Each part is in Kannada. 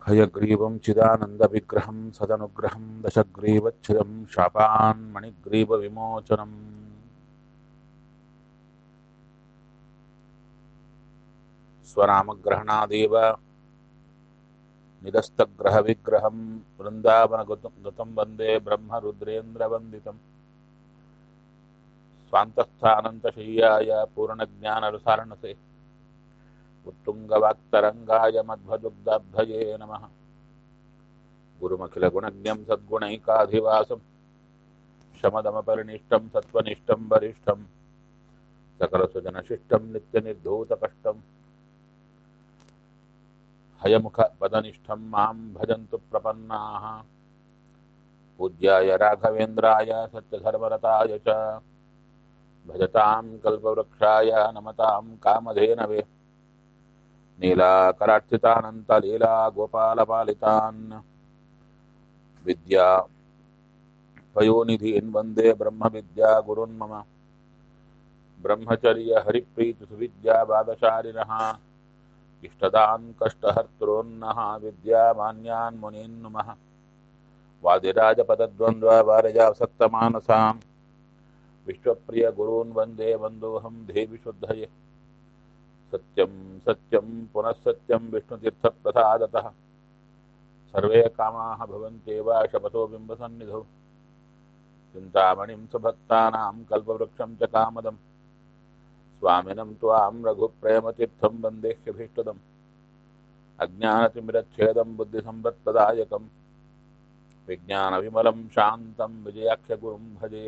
हयग्रीवं चिदानन्दविग्रहं सदनुग्रहं दशग्रीवच्छिदं शापान्मणिग्रीवविमोचनम् स्वनामग्रहणादेव निरस्तग्रहविग्रहं वृन्दावनगतं गतं वन्दे ब्रह्मरुद्रेन्द्रवन्दितम् स्वान्तस्थानन्तशय्याय पूर्णज्ञानरसारणसे उत्तुङ्गवाक्तरङ्गाय मध्वदुग्धाब्धये नमः गुरुमखिलगुणज्ञं सद्गुणैकाधिवासं शमदमपरिनिष्टं सत्त्वनिष्ठं वरिष्ठं सकलसुजनशिष्टं नित्यनिर्धूतकष्टं हयमुखपदनिष्ठं मां भजन्तु प्रपन्नाः पूज्याय राघवेन्द्राय सत्यधर्मरताय च भजतां कल्पवृक्षाय नमतां कामधेनवे नीलाकरार्चितानन्तलीला गोपालपालितान् विद्या पयोनिधीन् वन्दे ब्रह्मविद्या गुरुन् मम ब्रह्मचर्यहरिप्रीतिसुविद्यावादशालिनः इष्टदान् कष्टहर्तॄन्नः विद्यामान्यान् मुनीन् नुमः वादिराजपदद्वन्द्ववारजासक्तमानसाम् विश्वप्रियगुरून् वन्दे वन्दोऽहं देवि शुद्धये सत्यं सत्यं पुनः सत्यं विष्णुतीर्थप्रसादतः सर्वे कामाः भवन्त्येव शपथो बिम्बसन्निधौ चिन्तामणिं सुभक्तानां कल्पवृक्षं च कामदं स्वामिनं त्वां रघुप्रेमतीर्थं वन्देह्यभीष्टदम् अज्ञानतिमिरच्छेदं बुद्धिसम्पत्प्रदायकं विज्ञानविमलं शान्तं विजयाख्यगुरुं भजे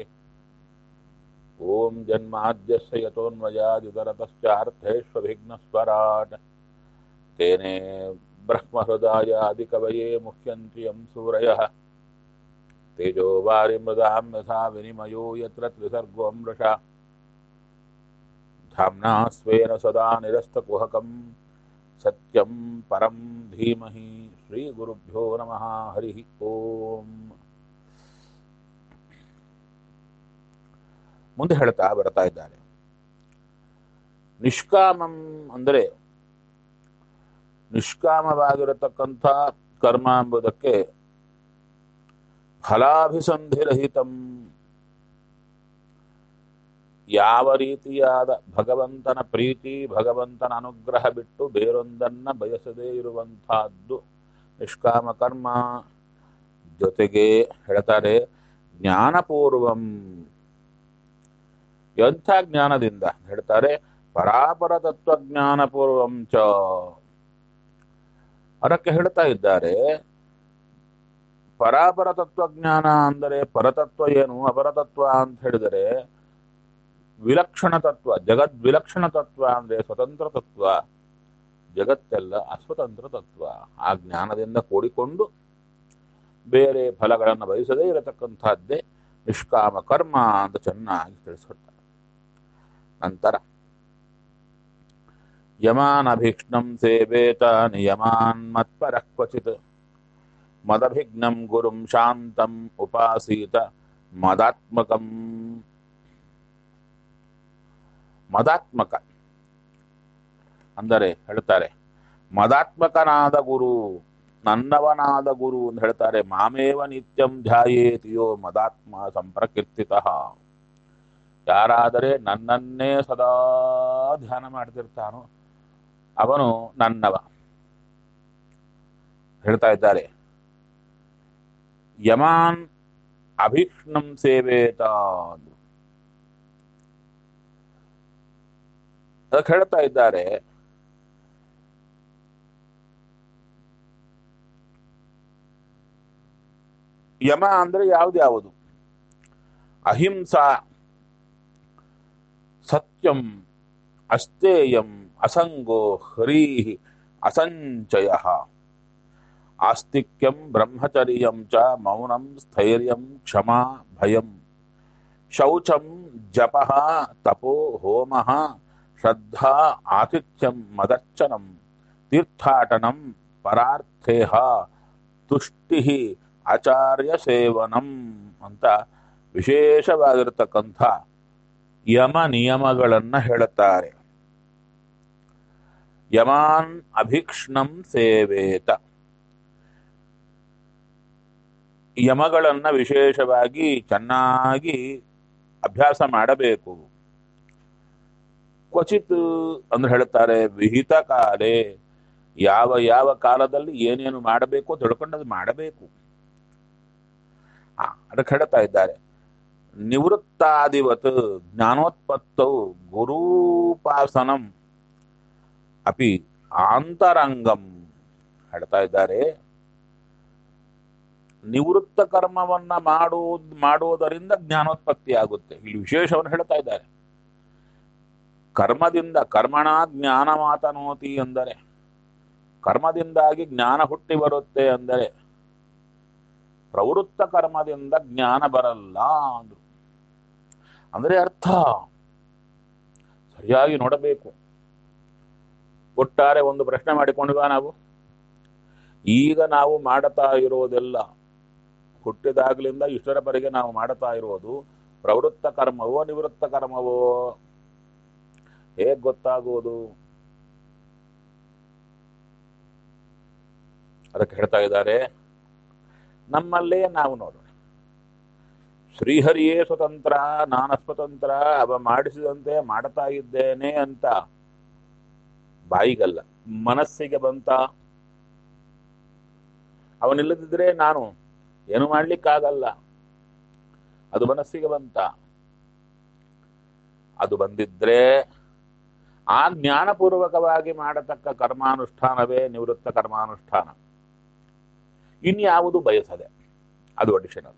ॐ जन्माद्यस्य यतोऽन्वयादितरतश्चार्थेष्वभिघ्नस्वराट् तेने ब्रह्महृदायादिकवये मुह्यन्ति यं सूरयः तेजो वारिमृदां यथा विनिमयो यत्र त्रिसर्गो मृषा धाम्ना स्वेन सदा निरस्तकुहकं सत्यं परं धीमहि श्रीगुरुभ्यो नमः हरिः ओम् ಮುಂದೆ ಹೇಳ್ತಾ ಬರ್ತಾ ಇದ್ದಾರೆ ನಿಷ್ಕಾಮಂ ಅಂದರೆ ನಿಷ್ಕಾಮವಾಗಿರತಕ್ಕಂಥ ಕರ್ಮ ಎಂಬುದಕ್ಕೆ ಫಲಾಭಿಸಂಧಿರಹಿತಂ ಯಾವ ರೀತಿಯಾದ ಭಗವಂತನ ಪ್ರೀತಿ ಭಗವಂತನ ಅನುಗ್ರಹ ಬಿಟ್ಟು ಬೇರೊಂದನ್ನ ಬಯಸದೇ ಇರುವಂತಹದ್ದು ನಿಷ್ಕಾಮ ಕರ್ಮ ಜೊತೆಗೆ ಹೇಳ್ತಾರೆ ಜ್ಞಾನಪೂರ್ವಂ ಎಂಥ ಜ್ಞಾನದಿಂದ ಹೇಳ್ತಾರೆ ಪರಾಪರ ತತ್ವಜ್ಞಾನ ಪೂರ್ವಂ ಚ ಅದಕ್ಕೆ ಹೇಳ್ತಾ ಇದ್ದಾರೆ ಪರಾಪರ ತತ್ವಜ್ಞಾನ ಅಂದರೆ ಪರತತ್ವ ಏನು ಅಪರತತ್ವ ಅಂತ ಹೇಳಿದರೆ ವಿಲಕ್ಷಣ ತತ್ವ ಜಗದ್ ವಿಲಕ್ಷಣ ತತ್ವ ಅಂದ್ರೆ ಸ್ವತಂತ್ರ ತತ್ವ ಜಗತ್ತೆಲ್ಲ ಅಸ್ವತಂತ್ರ ತತ್ವ ಆ ಜ್ಞಾನದಿಂದ ಕೂಡಿಕೊಂಡು ಬೇರೆ ಫಲಗಳನ್ನು ಬಯಸದೇ ಇರತಕ್ಕಂಥದ್ದೇ ನಿಷ್ಕಾಮ ಕರ್ಮ ಅಂತ ಚೆನ್ನಾಗಿ ತಿಳಿಸ್ಕೊಡ್ತಾರೆ ನಂತರ ಯಮಾನಭೀಕ್ಷ್ಣಂ ಸೇವೇತ ನಿಯಮಾನ್ ಮತ್ಪರಃ ಕ್ವಚಿತ್ ಮದಭಿಘ್ನಂ ಗುರುಂ ಶಾಂತಂ ಉಪಾಸೀತ ಮದಾತ್ಮಕಂ ಮದಾತ್ಮಕ ಅಂದರೆ ಹೇಳ್ತಾರೆ ಮದಾತ್ಮಕನಾದ ಗುರು ನನ್ನವನಾದ ಗುರು ಅಂತ ಹೇಳ್ತಾರೆ ಮಾಮೇವ ನಿತ್ಯಂ ಧ್ಯಾಯೇತಿಯೋ ಮದಾತ್ಮ ಸಂಪ್ರಕೀರ್ತಿತ ಯಾರಾದರೆ ನನ್ನನ್ನೇ ಸದಾ ಧ್ಯಾನ ಮಾಡ್ತಿರ್ತಾನೋ ಅವನು ನನ್ನವ ಹೇಳ್ತಾ ಇದ್ದಾರೆ ಯಮಾನ್ ಅಭೀಕ್ಷ್ಣಂ ಸೇವೇತ ಅದಕ್ಕೆ ಹೇಳ್ತಾ ಇದ್ದಾರೆ ಯಮ ಅಂದ್ರೆ ಯಾವ್ದ್ಯಾವುದು ಅಹಿಂಸಾ ಸತ್ಯಂ ಅಸ್ತೇಯಂ ಅಸಂಗೋ ಹರಿ ಅಸಂಚಯ ಆಸ್ತಿಕ್ಯಂ ಬ್ರಹ್ಮಚರ್ಯಂ ಚ ಮೌನಂ ಸ್ಥೈರ್ಯಂ ಕ್ಷಮಾ ಭಯಂ ಶೌಚಂ ಜಪ ತಪೋ ಹೋಮ ಶ್ರದ್ಧಾ ಆತಿಥ್ಯಂ ಮದರ್ಚನಂ ತೀರ್ಥಾಟನಂ ಪರಾರ್ಥೇಹ ತುಷ್ಟಿ ಆಚಾರ್ಯ ಸೇವನಂ ಅಂತ ವಿಶೇಷವಾಗಿರತಕ್ಕಂಥ ಯಮ ನಿಯಮಗಳನ್ನ ಹೇಳುತ್ತಾರೆ ಯಮಾನ್ ಅಭೀಕ್ಷ್ಣಂ ಸೇವೇತ ಯಮಗಳನ್ನ ವಿಶೇಷವಾಗಿ ಚೆನ್ನಾಗಿ ಅಭ್ಯಾಸ ಮಾಡಬೇಕು ಕ್ವಚಿತ್ ಅಂದ್ರೆ ಹೇಳ್ತಾರೆ ವಿಹಿತ ಕಾಲೇ ಯಾವ ಯಾವ ಕಾಲದಲ್ಲಿ ಏನೇನು ಮಾಡಬೇಕು ತಿಳ್ಕೊಂಡದು ಮಾಡಬೇಕು ಆ, ಅದಕ್ಕೆ ಹೇಳ್ತಾ ಇದ್ದಾರೆ ನಿವೃತ್ತಾದಿವತ್ ಜ್ಞಾನೋತ್ಪತ್ತೌ ಗುರೂಪಾಸನಂ ಅಪಿ ಆಂತರಂಗಂ ಹೇಳ್ತಾ ಇದ್ದಾರೆ ನಿವೃತ್ತ ಕರ್ಮವನ್ನ ಮಾಡುವುದು ಮಾಡುವುದರಿಂದ ಜ್ಞಾನೋತ್ಪತ್ತಿ ಆಗುತ್ತೆ ಇಲ್ಲಿ ವಿಶೇಷವನ್ನು ಹೇಳ್ತಾ ಇದ್ದಾರೆ ಕರ್ಮದಿಂದ ಕರ್ಮಣ ಜ್ಞಾನ ಮಾತನೋತಿ ಎಂದರೆ ಕರ್ಮದಿಂದಾಗಿ ಜ್ಞಾನ ಹುಟ್ಟಿ ಬರುತ್ತೆ ಅಂದರೆ ಪ್ರವೃತ್ತ ಕರ್ಮದಿಂದ ಜ್ಞಾನ ಬರಲ್ಲ ಅಂದ್ರು ಅಂದ್ರೆ ಅರ್ಥ ಸರಿಯಾಗಿ ನೋಡಬೇಕು ಒಟ್ಟಾರೆ ಒಂದು ಪ್ರಶ್ನೆ ಮಾಡಿಕೊಂಡ್ವಾ ನಾವು ಈಗ ನಾವು ಮಾಡುತ್ತಾ ಇರೋದೆಲ್ಲ ಹುಟ್ಟಿದಾಗ್ಲಿಂದ ಇಷ್ಟರವರೆಗೆ ನಾವು ಮಾಡುತ್ತಾ ಇರೋದು ಪ್ರವೃತ್ತ ಕರ್ಮವೋ ನಿವೃತ್ತ ಕರ್ಮವೋ ಹೇಗ್ ಗೊತ್ತಾಗುವುದು ಅದಕ್ಕೆ ಹೇಳ್ತಾ ಇದ್ದಾರೆ ನಮ್ಮಲ್ಲೇ ನಾವು ನೋಡೋಣ ಶ್ರೀಹರಿಯೇ ಸ್ವತಂತ್ರ ನಾನ ಸ್ವತಂತ್ರ ಅವ ಮಾಡಿಸಿದಂತೆ ಮಾಡ್ತಾ ಇದ್ದೇನೆ ಅಂತ ಬಾಯಿಗಲ್ಲ ಮನಸ್ಸಿಗೆ ಬಂತ ಅವನಿಲ್ಲದಿದ್ರೆ ನಾನು ಏನು ಮಾಡ್ಲಿಕ್ಕಾಗಲ್ಲ ಅದು ಮನಸ್ಸಿಗೆ ಬಂತ ಅದು ಬಂದಿದ್ರೆ ಆ ಜ್ಞಾನಪೂರ್ವಕವಾಗಿ ಮಾಡತಕ್ಕ ಕರ್ಮಾನುಷ್ಠಾನವೇ ನಿವೃತ್ತ ಕರ್ಮಾನುಷ್ಠಾನ ಇನ್ಯಾವುದು ಬಯಸದೆ ಅದು ಅಡಿಷನಲ್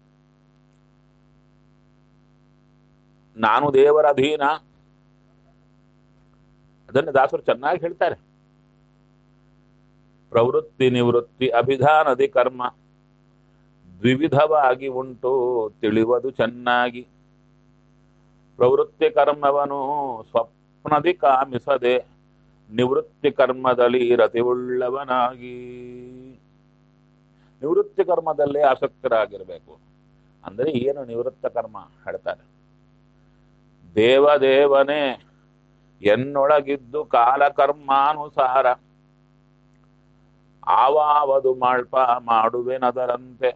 ನಾನು ದೇವರ ಅಧೀನ ಅದನ್ನು ದಾಸರು ಚೆನ್ನಾಗಿ ಹೇಳ್ತಾರೆ ಪ್ರವೃತ್ತಿ ನಿವೃತ್ತಿ ಅಭಿಧಾನದಿ ಕರ್ಮ ದ್ವಿವಿಧವಾಗಿ ಉಂಟು ತಿಳಿಯುವುದು ಚೆನ್ನಾಗಿ ಪ್ರವೃತ್ತಿ ಕರ್ಮವನು ಸ್ವಪ್ನದಿ ಕಾಮಿಸದೆ ನಿವೃತ್ತಿ ಕರ್ಮದಲ್ಲಿ ರತಿವುಳ್ಳವನಾಗಿ ನಿವೃತ್ತಿ ಕರ್ಮದಲ್ಲೇ ಆಸಕ್ತರಾಗಿರ್ಬೇಕು ಅಂದ್ರೆ ಏನು ನಿವೃತ್ತ ಕರ್ಮ ಹೇಳ್ತಾರೆ ದೇವದೇವನೇ ಎನ್ನೊಳಗಿದ್ದು ಕಾಲಕರ್ಮಾನುಸಾರ ಆವಾವದು ಮಾಳ್ಪ ಮಾಡುವೆನದರಂತೆ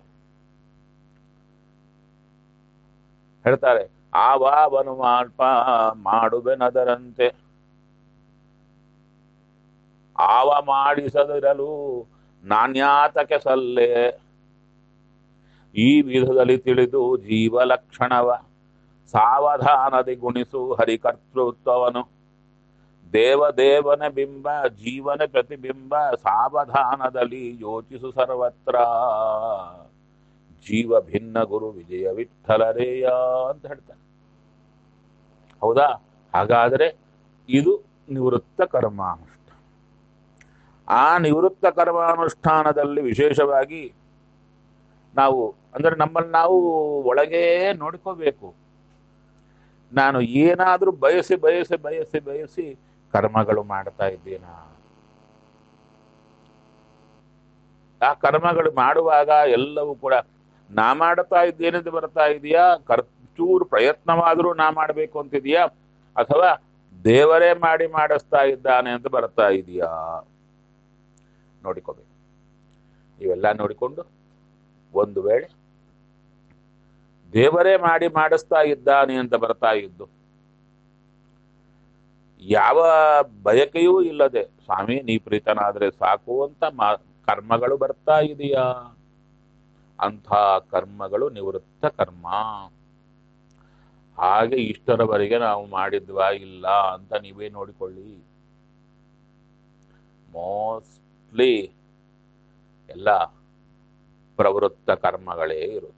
ಹೇಳ್ತಾರೆ ಆವಾವನು ಮಾಳ್ಪ ಮಾಡುವೆನದರಂತೆ ಆವ ಮಾಡಿಸದಿರಲು ನಾಣ್ಯಾತಕ್ಕೆ ಸಲ್ಲೆ ಈ ವಿಧದಲ್ಲಿ ತಿಳಿದು ಜೀವಲಕ್ಷಣವ ಸಾವಧಾನದಿ ಗುಣಿಸು ಹರಿಕರ್ತೃತ್ವವನು ದೇವದೇವನ ಬಿಂಬ ಜೀವನ ಪ್ರತಿಬಿಂಬ ಸಾವಧಾನದಲ್ಲಿ ಯೋಚಿಸು ಸರ್ವತ್ರ ಜೀವ ಭಿನ್ನ ಗುರು ವಿಜಯ ವಿಠಲರೇಯ ಅಂತ ಹೇಳ್ತಾನೆ ಹೌದಾ ಹಾಗಾದರೆ ಇದು ನಿವೃತ್ತ ಕರ್ಮಾನುಷ್ಠಾನ ಆ ನಿವೃತ್ತ ಕರ್ಮಾನುಷ್ಠಾನದಲ್ಲಿ ವಿಶೇಷವಾಗಿ ನಾವು ಅಂದ್ರೆ ನಮ್ಮಲ್ಲಿ ನಾವು ಒಳಗೇ ನೋಡ್ಕೋಬೇಕು ನಾನು ಏನಾದ್ರೂ ಬಯಸಿ ಬಯಸಿ ಬಯಸಿ ಬಯಸಿ ಕರ್ಮಗಳು ಮಾಡ್ತಾ ಇದ್ದೀನ ಆ ಕರ್ಮಗಳು ಮಾಡುವಾಗ ಎಲ್ಲವೂ ಕೂಡ ನಾ ಮಾಡ್ತಾ ಇದ್ದೇನೆಂದು ಬರ್ತಾ ಇದೆಯಾ ಕರ್ ಚೂರು ಪ್ರಯತ್ನವಾದರೂ ನಾ ಮಾಡಬೇಕು ಅಂತಿದೆಯಾ ಅಥವಾ ದೇವರೇ ಮಾಡಿ ಮಾಡಿಸ್ತಾ ಇದ್ದಾನೆ ಅಂತ ಬರ್ತಾ ಇದೆಯಾ ನೋಡಿಕೋಬೇಕು ಇವೆಲ್ಲ ನೋಡಿಕೊಂಡು ಒಂದು ವೇಳೆ ದೇವರೇ ಮಾಡಿ ಮಾಡಿಸ್ತಾ ಇದ್ದಾನೆ ಅಂತ ಬರ್ತಾ ಇದ್ದು ಯಾವ ಬಯಕೆಯೂ ಇಲ್ಲದೆ ಸ್ವಾಮಿ ನೀ ಪ್ರೀತನಾದ್ರೆ ಸಾಕು ಅಂತ ಮಾ ಕರ್ಮಗಳು ಬರ್ತಾ ಇದೆಯಾ ಅಂಥ ಕರ್ಮಗಳು ನಿವೃತ್ತ ಕರ್ಮ ಹಾಗೆ ಇಷ್ಟರವರೆಗೆ ನಾವು ಮಾಡಿದ್ವಾ ಇಲ್ಲ ಅಂತ ನೀವೇ ನೋಡಿಕೊಳ್ಳಿ ಮೋಸ್ಟ್ಲಿ ಎಲ್ಲ ಪ್ರವೃತ್ತ ಕರ್ಮಗಳೇ ಇರುತ್ತೆ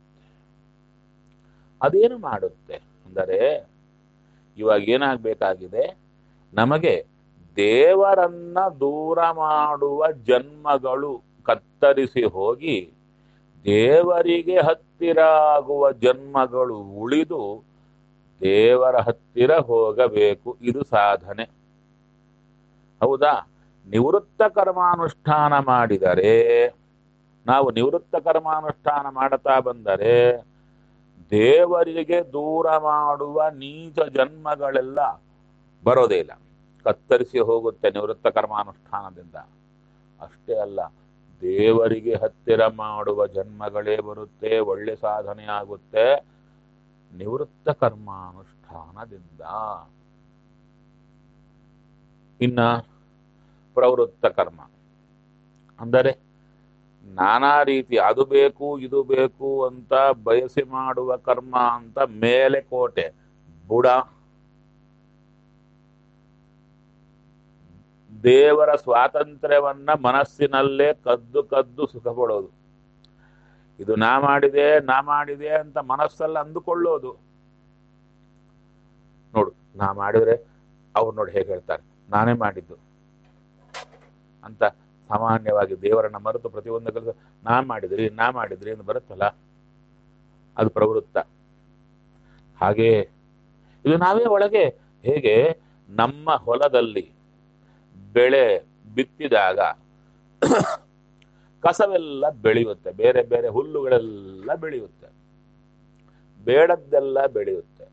ಅದೇನು ಮಾಡುತ್ತೆ ಅಂದರೆ ಇವಾಗ ಏನಾಗಬೇಕಾಗಿದೆ ನಮಗೆ ದೇವರನ್ನ ದೂರ ಮಾಡುವ ಜನ್ಮಗಳು ಕತ್ತರಿಸಿ ಹೋಗಿ ದೇವರಿಗೆ ಹತ್ತಿರ ಆಗುವ ಜನ್ಮಗಳು ಉಳಿದು ದೇವರ ಹತ್ತಿರ ಹೋಗಬೇಕು ಇದು ಸಾಧನೆ ಹೌದಾ ನಿವೃತ್ತ ಕರ್ಮಾನುಷ್ಠಾನ ಮಾಡಿದರೆ ನಾವು ನಿವೃತ್ತ ಕರ್ಮಾನುಷ್ಠಾನ ಮಾಡುತ್ತಾ ಬಂದರೆ ದೇವರಿಗೆ ದೂರ ಮಾಡುವ ನೀಚ ಜನ್ಮಗಳೆಲ್ಲ ಬರೋದೇ ಇಲ್ಲ ಕತ್ತರಿಸಿ ಹೋಗುತ್ತೆ ನಿವೃತ್ತ ಕರ್ಮಾನುಷ್ಠಾನದಿಂದ ಅಷ್ಟೇ ಅಲ್ಲ ದೇವರಿಗೆ ಹತ್ತಿರ ಮಾಡುವ ಜನ್ಮಗಳೇ ಬರುತ್ತೆ ಒಳ್ಳೆ ಸಾಧನೆ ಆಗುತ್ತೆ ನಿವೃತ್ತ ಕರ್ಮಾನುಷ್ಠಾನದಿಂದ ಇನ್ನ ಪ್ರವೃತ್ತ ಕರ್ಮ ಅಂದರೆ ನಾನಾ ರೀತಿ ಅದು ಬೇಕು ಇದು ಬೇಕು ಅಂತ ಬಯಸಿ ಮಾಡುವ ಕರ್ಮ ಅಂತ ಮೇಲೆ ಕೋಟೆ ಬುಡ ದೇವರ ಸ್ವಾತಂತ್ರ್ಯವನ್ನ ಮನಸ್ಸಿನಲ್ಲೇ ಕದ್ದು ಕದ್ದು ಸುಖ ಪಡೋದು ಇದು ನಾ ಮಾಡಿದೆ ನಾ ಮಾಡಿದೆ ಅಂತ ಮನಸ್ಸಲ್ಲಿ ಅಂದುಕೊಳ್ಳೋದು ನೋಡು ನಾ ಮಾಡಿದ್ರೆ ಅವ್ರು ನೋಡಿ ಹೇಗೆ ಹೇಳ್ತಾರೆ ನಾನೇ ಮಾಡಿದ್ದು ಅಂತ ಸಾಮಾನ್ಯವಾಗಿ ದೇವರನ್ನ ಮರೆತು ಪ್ರತಿಯೊಂದು ಕೆಲಸ ನಾ ಮಾಡಿದ್ರಿ ನಾ ಮಾಡಿದ್ರಿ ಎಂದು ಬರುತ್ತಲ್ಲ ಅದು ಪ್ರವೃತ್ತ ಹಾಗೆ ಇದು ನಾವೇ ಒಳಗೆ ಹೇಗೆ ನಮ್ಮ ಹೊಲದಲ್ಲಿ ಬೆಳೆ ಬಿತ್ತಿದಾಗ ಕಸವೆಲ್ಲ ಬೆಳೆಯುತ್ತೆ ಬೇರೆ ಬೇರೆ ಹುಲ್ಲುಗಳೆಲ್ಲ ಬೆಳೆಯುತ್ತೆ ಬೇಡದ್ದೆಲ್ಲ ಬೆಳೆಯುತ್ತೆ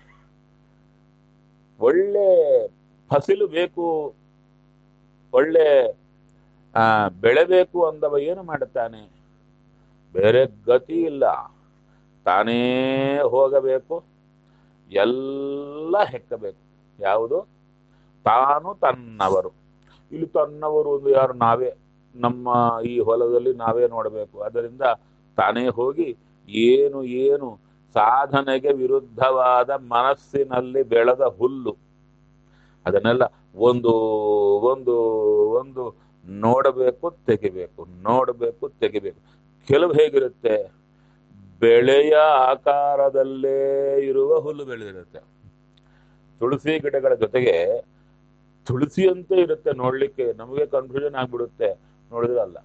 ಒಳ್ಳೆ ಫಸಲು ಬೇಕು ಒಳ್ಳೆ ಆ ಬೆಳೆಬೇಕು ಅಂದವ ಏನು ಮಾಡುತ್ತಾನೆ ಬೇರೆ ಗತಿ ಇಲ್ಲ ತಾನೇ ಹೋಗಬೇಕು ಎಲ್ಲ ಹೆಕ್ಕಬೇಕು ಯಾವುದು ತಾನು ತನ್ನವರು ಇಲ್ಲಿ ತನ್ನವರು ಒಂದು ಯಾರು ನಾವೇ ನಮ್ಮ ಈ ಹೊಲದಲ್ಲಿ ನಾವೇ ನೋಡಬೇಕು ಅದರಿಂದ ತಾನೇ ಹೋಗಿ ಏನು ಏನು ಸಾಧನೆಗೆ ವಿರುದ್ಧವಾದ ಮನಸ್ಸಿನಲ್ಲಿ ಬೆಳೆದ ಹುಲ್ಲು ಅದನ್ನೆಲ್ಲ ಒಂದು ಒಂದು ಒಂದು ನೋಡಬೇಕು ತೆಗಿಬೇಕು ನೋಡಬೇಕು ತೆಗಿಬೇಕು ಕೆಲವು ಹೇಗಿರುತ್ತೆ ಬೆಳೆಯ ಆಕಾರದಲ್ಲೇ ಇರುವ ಹುಲ್ಲು ಬೆಳೆದಿರುತ್ತೆ ತುಳಸಿ ಗಿಡಗಳ ಜೊತೆಗೆ ತುಳಸಿ ಅಂತ ಇರುತ್ತೆ ನೋಡ್ಲಿಕ್ಕೆ ನಮಗೆ ಕನ್ಫ್ಯೂಷನ್ ಆಗ್ಬಿಡುತ್ತೆ ನೋಡಿದ್ರೆ ಅಲ್ಲ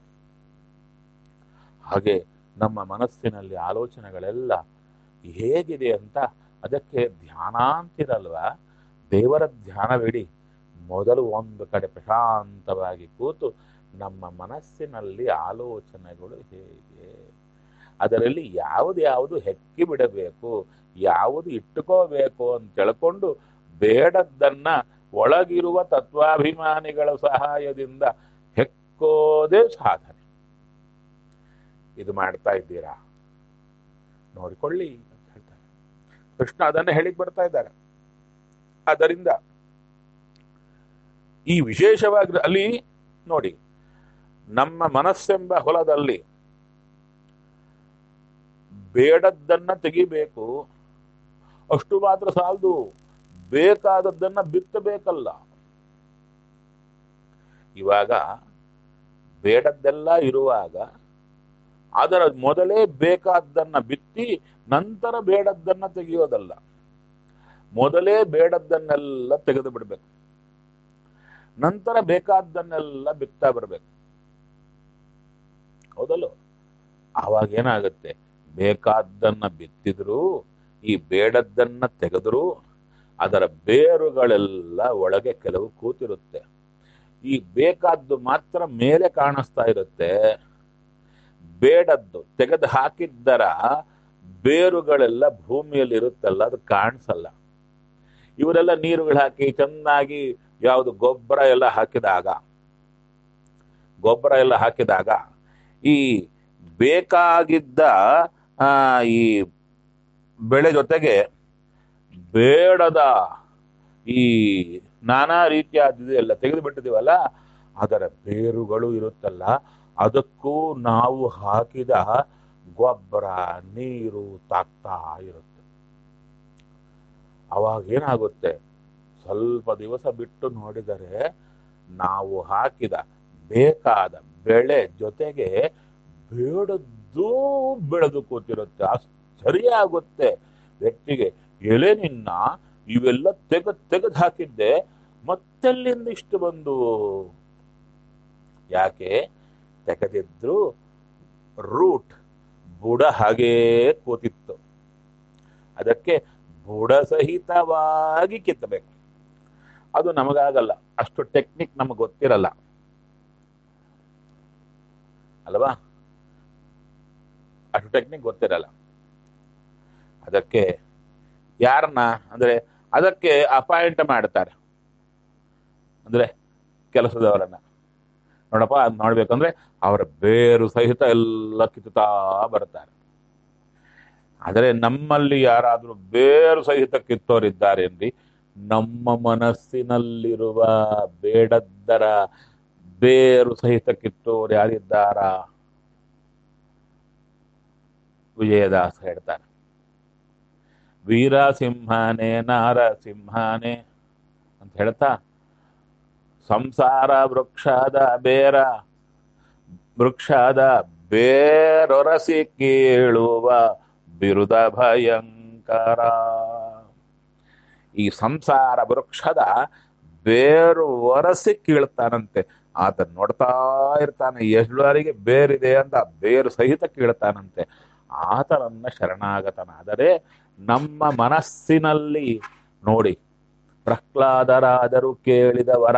ಹಾಗೆ ನಮ್ಮ ಮನಸ್ಸಿನಲ್ಲಿ ಆಲೋಚನೆಗಳೆಲ್ಲ ಹೇಗಿದೆ ಅಂತ ಅದಕ್ಕೆ ಧ್ಯಾನ ಅಂತಿರಲ್ವಾ ದೇವರ ಧ್ಯಾನವಿಡಿ ಮೊದಲು ಒಂದು ಕಡೆ ಪ್ರಶಾಂತವಾಗಿ ಕೂತು ನಮ್ಮ ಮನಸ್ಸಿನಲ್ಲಿ ಆಲೋಚನೆಗಳು ಹೇಗೆ ಅದರಲ್ಲಿ ಯಾವುದು ಯಾವುದು ಹೆಕ್ಕಿ ಬಿಡಬೇಕು ಯಾವುದು ಇಟ್ಟುಕೋಬೇಕು ಅಂತ ತಿಳ್ಕೊಂಡು ಬೇಡದ್ದನ್ನ ಒಳಗಿರುವ ತತ್ವಾಭಿಮಾನಿಗಳ ಸಹಾಯದಿಂದ ಹೆಕ್ಕೋದೇ ಸಾಧನೆ ಇದು ಮಾಡ್ತಾ ಇದ್ದೀರಾ ನೋಡಿಕೊಳ್ಳಿ ಅಂತ ಹೇಳ್ತಾರೆ ಕೃಷ್ಣ ಅದನ್ನ ಹೇಳಿಕ್ ಬರ್ತಾ ಇದ್ದಾರೆ ಆದ್ದರಿಂದ ಈ ವಿಶೇಷವಾಗಿ ಅಲ್ಲಿ ನೋಡಿ ನಮ್ಮ ಮನಸ್ಸೆಂಬ ಹೊಲದಲ್ಲಿ ಬೇಡದ್ದನ್ನ ತೆಗಿಬೇಕು ಅಷ್ಟು ಮಾತ್ರ ಸಾಲದು ಬೇಕಾದದ್ದನ್ನ ಬಿತ್ತಬೇಕಲ್ಲ ಇವಾಗ ಬೇಡದ್ದೆಲ್ಲ ಇರುವಾಗ ಅದರ ಮೊದಲೇ ಬೇಕಾದ್ದನ್ನ ಬಿತ್ತಿ ನಂತರ ಬೇಡದ್ದನ್ನ ತೆಗೆಯೋದಲ್ಲ ಮೊದಲೇ ಬೇಡದ್ದನ್ನೆಲ್ಲ ತೆಗೆದು ಬಿಡ್ಬೇಕು ನಂತರ ಬೇಕಾದ್ದನ್ನೆಲ್ಲ ಬಿತ್ತಾ ಬರ್ಬೇಕು ಹೌದಲ್ಲೋ ಆವಾಗ ಏನಾಗುತ್ತೆ ಬೇಕಾದ್ದನ್ನ ಬಿತ್ತಿದ್ರು ಈ ಬೇಡದ್ದನ್ನ ತೆಗೆದ್ರು ಅದರ ಬೇರುಗಳೆಲ್ಲ ಒಳಗೆ ಕೆಲವು ಕೂತಿರುತ್ತೆ ಈ ಬೇಕಾದ್ದು ಮಾತ್ರ ಮೇಲೆ ಕಾಣಿಸ್ತಾ ಇರುತ್ತೆ ಬೇಡದ್ದು ತೆಗೆದು ಹಾಕಿದ್ದರ ಬೇರುಗಳೆಲ್ಲ ಭೂಮಿಯಲ್ಲಿ ಇರುತ್ತಲ್ಲ ಅದು ಕಾಣಿಸಲ್ಲ ಇವರೆಲ್ಲ ನೀರುಗಳು ಹಾಕಿ ಚೆನ್ನಾಗಿ ಯಾವುದು ಗೊಬ್ಬರ ಎಲ್ಲ ಹಾಕಿದಾಗ ಗೊಬ್ಬರ ಎಲ್ಲ ಹಾಕಿದಾಗ ಈ ಬೇಕಾಗಿದ್ದ ಆ ಈ ಬೆಳೆ ಜೊತೆಗೆ ಬೇಡದ ಈ ನಾನಾ ರೀತಿಯಾದ ಎಲ್ಲ ತೆಗೆದು ಬಿಟ್ಟಿದೀವಲ್ಲ ಅದರ ಬೇರುಗಳು ಇರುತ್ತಲ್ಲ ಅದಕ್ಕೂ ನಾವು ಹಾಕಿದ ಗೊಬ್ಬರ ನೀರು ತಾಕ್ತಾ ಇರುತ್ತೆ ಅವಾಗ ಏನಾಗುತ್ತೆ ಸ್ವಲ್ಪ ದಿವಸ ಬಿಟ್ಟು ನೋಡಿದರೆ ನಾವು ಹಾಕಿದ ಬೇಕಾದ ಬೆಳೆ ಜೊತೆಗೆ ಬೇಡದ್ದು ಬೆಳೆದು ಕೂತಿರುತ್ತೆ ಆಶ್ಚರ್ಯ ವ್ಯಕ್ತಿಗೆ ಎಲೆ ನಿನ್ನ ಇವೆಲ್ಲ ತೆಗೆದ್ ತೆಗೆದು ಹಾಕಿದ್ದೆ ಮತ್ತೆಲ್ಲಿಂದ ಇಷ್ಟು ಬಂದು ಯಾಕೆ ತೆಗೆದಿದ್ರು ರೂಟ್ ಬುಡ ಹಾಗೇ ಕೂತಿತ್ತು ಅದಕ್ಕೆ ಬುಡ ಸಹಿತವಾಗಿ ಕಿತ್ತಬೇಕು ಅದು ನಮಗಾಗಲ್ಲ ಅಷ್ಟು ಟೆಕ್ನಿಕ್ ನಮಗೆ ಗೊತ್ತಿರಲ್ಲ ಅಲ್ವಾ ಅಷ್ಟು ಟೆಕ್ನಿಕ್ ಗೊತ್ತಿರಲ್ಲ ಅದಕ್ಕೆ ಯಾರನ್ನ ಅಂದ್ರೆ ಅದಕ್ಕೆ ಅಪಾಯಿಂಟ್ ಮಾಡ್ತಾರೆ ಅಂದ್ರೆ ಕೆಲಸದವರನ್ನ ನೋಡಪ್ಪ ಅದ್ ನೋಡ್ಬೇಕಂದ್ರೆ ಅವರ ಬೇರು ಸಹಿತ ಎಲ್ಲ ಕಿತ್ತುತ್ತಾ ಬರ್ತಾರೆ ಆದರೆ ನಮ್ಮಲ್ಲಿ ಯಾರಾದರೂ ಬೇರು ಸಹಿತ ಕಿತ್ತೋರಿದ್ದಾರೇನ್ರಿ ನಮ್ಮ ಮನಸ್ಸಿನಲ್ಲಿರುವ ಬೇಡದ್ದರ ಬೇರು ಸಹಿತ ಕಿತ್ತೋರು ಯಾರಿದ್ದಾರ ವಿಜಯದಾಸ ಹೇಳ್ತಾರೆ ವೀರ ಸಿಂಹನೇ ನಾರ ಸಿಂಹನೇ ಅಂತ ಹೇಳ್ತಾ ಸಂಸಾರ ವೃಕ್ಷದ ಬೇರ ವೃಕ್ಷದ ಬೇರೊರಸಿ ಕೀಳುವ ಬಿರುದ ಭಯಂಕರ ಈ ಸಂಸಾರ ವೃಕ್ಷದ ಬೇರು ಒರಸಿ ಕೀಳ್ತಾನಂತೆ ಆತ ನೋಡ್ತಾ ಇರ್ತಾನೆ ಎಲ್ಲರಿಗೆ ಬೇರಿದೆ ಅಂತ ಬೇರು ಸಹಿತ ಕೀಳ್ತಾನಂತೆ ಆತನನ್ನ ಶರಣಾಗತನಾದರೆ ನಮ್ಮ ಮನಸ್ಸಿನಲ್ಲಿ ನೋಡಿ ಪ್ರಹ್ಲಾದರಾದರು ಕೇಳಿದ ವರ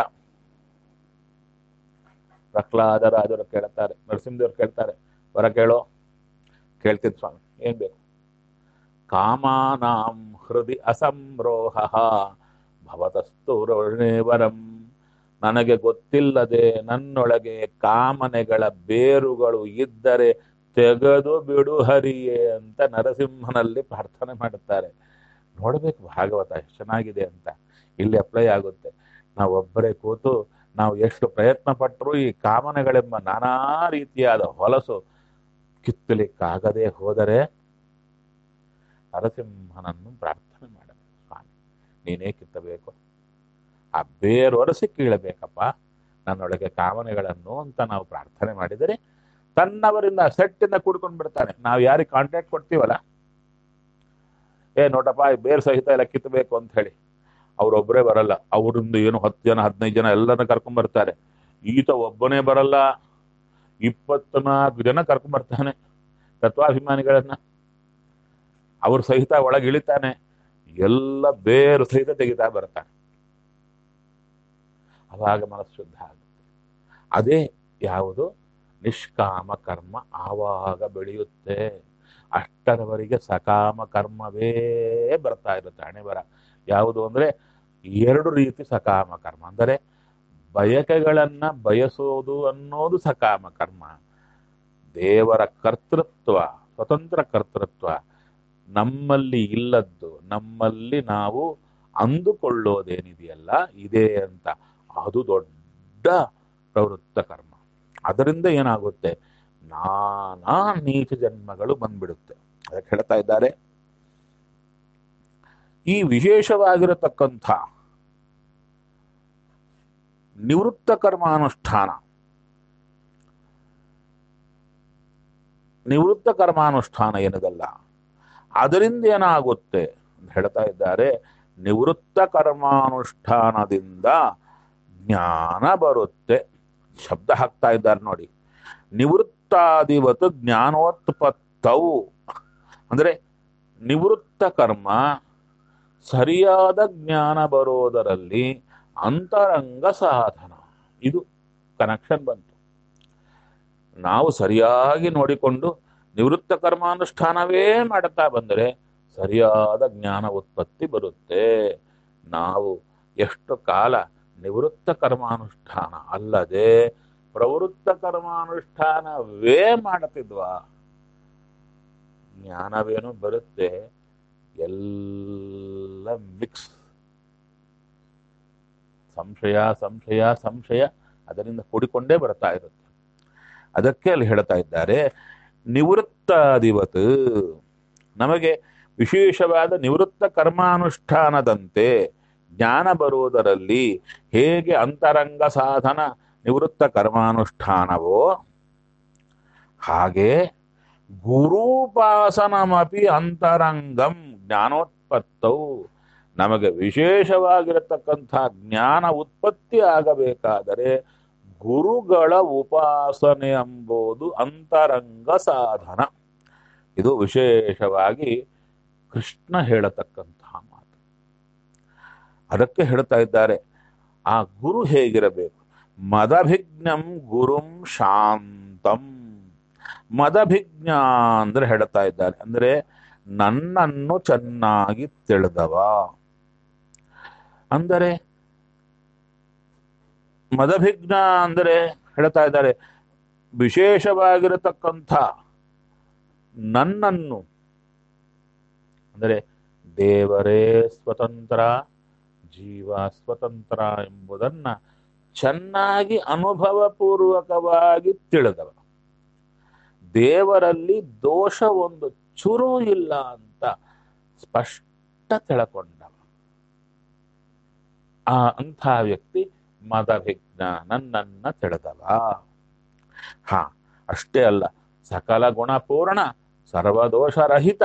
ಪ್ರಹ್ಲಾದರಾದರು ಕೇಳ್ತಾರೆ ನರಸಿಂಹದೇವ್ರು ಕೇಳ್ತಾರೆ ವರ ಕೇಳೋ ಕೇಳ್ತಿದ್ ಸ್ವಾಮಿ ಏನ್ ಬೇಕು ಕಾಮಾನಾಂ ಹೃದಯ ಅಸಂರೋಹ ಭವತಸ್ತು ವರಂ ನನಗೆ ಗೊತ್ತಿಲ್ಲದೆ ನನ್ನೊಳಗೆ ಕಾಮನೆಗಳ ಬೇರುಗಳು ಇದ್ದರೆ ತೆಗೆದು ಬಿಡು ಹರಿಯೇ ಅಂತ ನರಸಿಂಹನಲ್ಲಿ ಪ್ರಾರ್ಥನೆ ಮಾಡುತ್ತಾರೆ ನೋಡ್ಬೇಕು ಭಾಗವತ ಎಷ್ಟು ಚೆನ್ನಾಗಿದೆ ಅಂತ ಇಲ್ಲಿ ಅಪ್ಲೈ ಆಗುತ್ತೆ ನಾವು ಒಬ್ಬರೇ ಕೂತು ನಾವು ಎಷ್ಟು ಪ್ರಯತ್ನ ಪಟ್ಟರೂ ಈ ಕಾಮನೆಗಳೆಂಬ ನಾನಾ ರೀತಿಯಾದ ಹೊಲಸು ಕಿತ್ತಲಿಕ್ಕಾಗದೆ ಹೋದರೆ ನರಸಿಂಹನನ್ನು ಪ್ರಾರ್ಥನೆ ಮಾಡಬೇಕು ಸ್ವಾಮಿ ನೀನೇ ಕಿತ್ತಬೇಕು ಆ ಬೇರೊರಸಿ ಕೀಳಬೇಕಪ್ಪ ನನ್ನೊಳಗೆ ಕಾಮನೆಗಳನ್ನು ಅಂತ ನಾವು ಪ್ರಾರ್ಥನೆ ಮಾಡಿದರೆ ತನ್ನವರಿಂದ ಸೆಟ್ಟಿಂದ ಕೂಡ್ಕೊಂಡು ಬಿಡ್ತಾನೆ ನಾವು ಯಾರಿಗೆ ಕಾಂಟ್ಯಾಕ್ಟ್ ಕೊಡ್ತೀವಲ್ಲ ಏ ನೋಟಪ್ಪ ಈ ಬೇರ್ ಸಹಿತ ಎಲ್ಲ ಕಿತ್ತಬೇಕು ಅಂತ ಹೇಳಿ ಅವ್ರೊಬ್ಬರೇ ಬರಲ್ಲ ಅವರಿಂದ ಏನು ಹತ್ತು ಜನ ಹದಿನೈದು ಜನ ಎಲ್ಲರನ್ನ ಕರ್ಕೊಂಡ್ ಬರ್ತಾರೆ ಈತ ಒಬ್ಬನೇ ಬರಲ್ಲ ಇಪ್ಪತ್ನಾಲ್ಕು ಜನ ಕರ್ಕೊಂಡ್ ಬರ್ತಾನೆ ತತ್ವಾಭಿಮಾನಿಗಳನ್ನ ಅವ್ರ ಸಹಿತ ಒಳಗೆ ಇಳಿತಾನೆ ಎಲ್ಲ ಬೇರು ಸಹಿತ ತೆಗಿತಾ ಬರ್ತಾನೆ ಅವಾಗ ಮನಸ್ಸು ಶುದ್ಧ ಆಗುತ್ತೆ ಅದೇ ಯಾವುದು ನಿಷ್ಕಾಮ ಕರ್ಮ ಆವಾಗ ಬೆಳೆಯುತ್ತೆ ಅಷ್ಟರವರೆಗೆ ಸಕಾಮ ಕರ್ಮವೇ ಬರ್ತಾ ಇರುತ್ತೆ ಹಣೆ ಬರ ಯಾವುದು ಅಂದ್ರೆ ಎರಡು ರೀತಿ ಸಕಾಮ ಕರ್ಮ ಅಂದರೆ ಬಯಕೆಗಳನ್ನ ಬಯಸೋದು ಅನ್ನೋದು ಸಕಾಮ ಕರ್ಮ ದೇವರ ಕರ್ತೃತ್ವ ಸ್ವತಂತ್ರ ಕರ್ತೃತ್ವ ನಮ್ಮಲ್ಲಿ ಇಲ್ಲದ್ದು ನಮ್ಮಲ್ಲಿ ನಾವು ಅಂದುಕೊಳ್ಳೋದೇನಿದೆಯಲ್ಲ ಇದೆ ಅಂತ ಅದು ದೊಡ್ಡ ಪ್ರವೃತ್ತ ಕರ್ಮ ಅದರಿಂದ ಏನಾಗುತ್ತೆ ನಾನಾ ನೀಚ ಜನ್ಮಗಳು ಬಂದ್ಬಿಡುತ್ತೆ ಅದಕ್ಕೆ ಹೇಳ್ತಾ ಇದ್ದಾರೆ ಈ ವಿಶೇಷವಾಗಿರತಕ್ಕಂಥ ನಿವೃತ್ತ ಕರ್ಮಾನುಷ್ಠಾನ ನಿವೃತ್ತ ಕರ್ಮಾನುಷ್ಠಾನ ಏನದಲ್ಲ ಅದರಿಂದ ಏನಾಗುತ್ತೆ ಅಂತ ಹೇಳ್ತಾ ಇದ್ದಾರೆ ನಿವೃತ್ತ ಕರ್ಮಾನುಷ್ಠಾನದಿಂದ ಜ್ಞಾನ ಬರುತ್ತೆ ಶಬ್ದ ಹಾಕ್ತಾ ಇದ್ದಾರೆ ನೋಡಿ ನಿವೃತ್ತಾದಿವತ್ ಜ್ಞಾನೋತ್ಪತ್ತವು ಅಂದ್ರೆ ನಿವೃತ್ತ ಕರ್ಮ ಸರಿಯಾದ ಜ್ಞಾನ ಬರೋದರಲ್ಲಿ ಅಂತರಂಗ ಸಾಧನ ಇದು ಕನೆಕ್ಷನ್ ಬಂತು ನಾವು ಸರಿಯಾಗಿ ನೋಡಿಕೊಂಡು ನಿವೃತ್ತ ಕರ್ಮಾನುಷ್ಠಾನವೇ ಮಾಡುತ್ತಾ ಬಂದರೆ ಸರಿಯಾದ ಜ್ಞಾನ ಉತ್ಪತ್ತಿ ಬರುತ್ತೆ ನಾವು ಎಷ್ಟು ಕಾಲ ನಿವೃತ್ತ ಕರ್ಮಾನುಷ್ಠಾನ ಅಲ್ಲದೆ ಪ್ರವೃತ್ತ ಕರ್ಮಾನುಷ್ಠಾನವೇ ಮಾಡುತ್ತಿದ್ವಾ ಜ್ಞಾನವೇನು ಬರುತ್ತೆ ಎಲ್ಲ ಮಿಕ್ಸ್ ಸಂಶಯ ಸಂಶಯ ಸಂಶಯ ಅದರಿಂದ ಕೂಡಿಕೊಂಡೇ ಬರ್ತಾ ಇರುತ್ತೆ ಅದಕ್ಕೆ ಅಲ್ಲಿ ಹೇಳ್ತಾ ಇದ್ದಾರೆ ನಿವೃತ್ತಾದಿವತ್ ನಮಗೆ ವಿಶೇಷವಾದ ನಿವೃತ್ತ ಕರ್ಮಾನುಷ್ಠಾನದಂತೆ ಜ್ಞಾನ ಬರುವುದರಲ್ಲಿ ಹೇಗೆ ಅಂತರಂಗ ಸಾಧನ ನಿವೃತ್ತ ಕರ್ಮಾನುಷ್ಠಾನವೋ ಹಾಗೆ ಗುರೂಪಾಸನಮಪಿ ಅಂತರಂಗಂ ಜ್ಞಾನೋತ್ಪತ್ತವು ನಮಗೆ ವಿಶೇಷವಾಗಿರತಕ್ಕಂಥ ಜ್ಞಾನ ಉತ್ಪತ್ತಿ ಆಗಬೇಕಾದರೆ ಗುರುಗಳ ಉಪಾಸನೆ ಎಂಬುದು ಅಂತರಂಗ ಸಾಧನ ಇದು ವಿಶೇಷವಾಗಿ ಕೃಷ್ಣ ಹೇಳತಕ್ಕಂತಹ ಮಾತು ಅದಕ್ಕೆ ಹೇಳ್ತಾ ಇದ್ದಾರೆ ಆ ಗುರು ಹೇಗಿರಬೇಕು ಮದಭಿಜ್ಞಂ ಗುರುಂ ಶಾಂತಂ ಮದಭಿಜ್ಞ ಅಂದ್ರೆ ಹೇಳ್ತಾ ಇದ್ದಾರೆ ಅಂದ್ರೆ ನನ್ನನ್ನು ಚೆನ್ನಾಗಿ ತಿಳಿದವ ಅಂದರೆ ಮದಭಿಜ್ಞ ಅಂದರೆ ಹೇಳ್ತಾ ಇದ್ದಾರೆ ವಿಶೇಷವಾಗಿರತಕ್ಕಂಥ ನನ್ನನ್ನು ಅಂದರೆ ದೇವರೇ ಸ್ವತಂತ್ರ ಜೀವ ಸ್ವತಂತ್ರ ಎಂಬುದನ್ನ ಚೆನ್ನಾಗಿ ಅನುಭವಪೂರ್ವಕವಾಗಿ ತಿಳಿದವ ದೇವರಲ್ಲಿ ದೋಷ ಒಂದು ಚುರು ಇಲ್ಲ ಅಂತ ಸ್ಪಷ್ಟ ತಿಳ್ಕೊಂಡವ ಆ ಅಂಥ ವ್ಯಕ್ತಿ ಮದವಿಘ್ನ ನನ್ನನ್ನ ತಿಳಿದವ ಹಾ ಅಷ್ಟೇ ಅಲ್ಲ ಸಕಲ ಗುಣಪೂರ್ಣ ಸರ್ವದೋಷರಹಿತ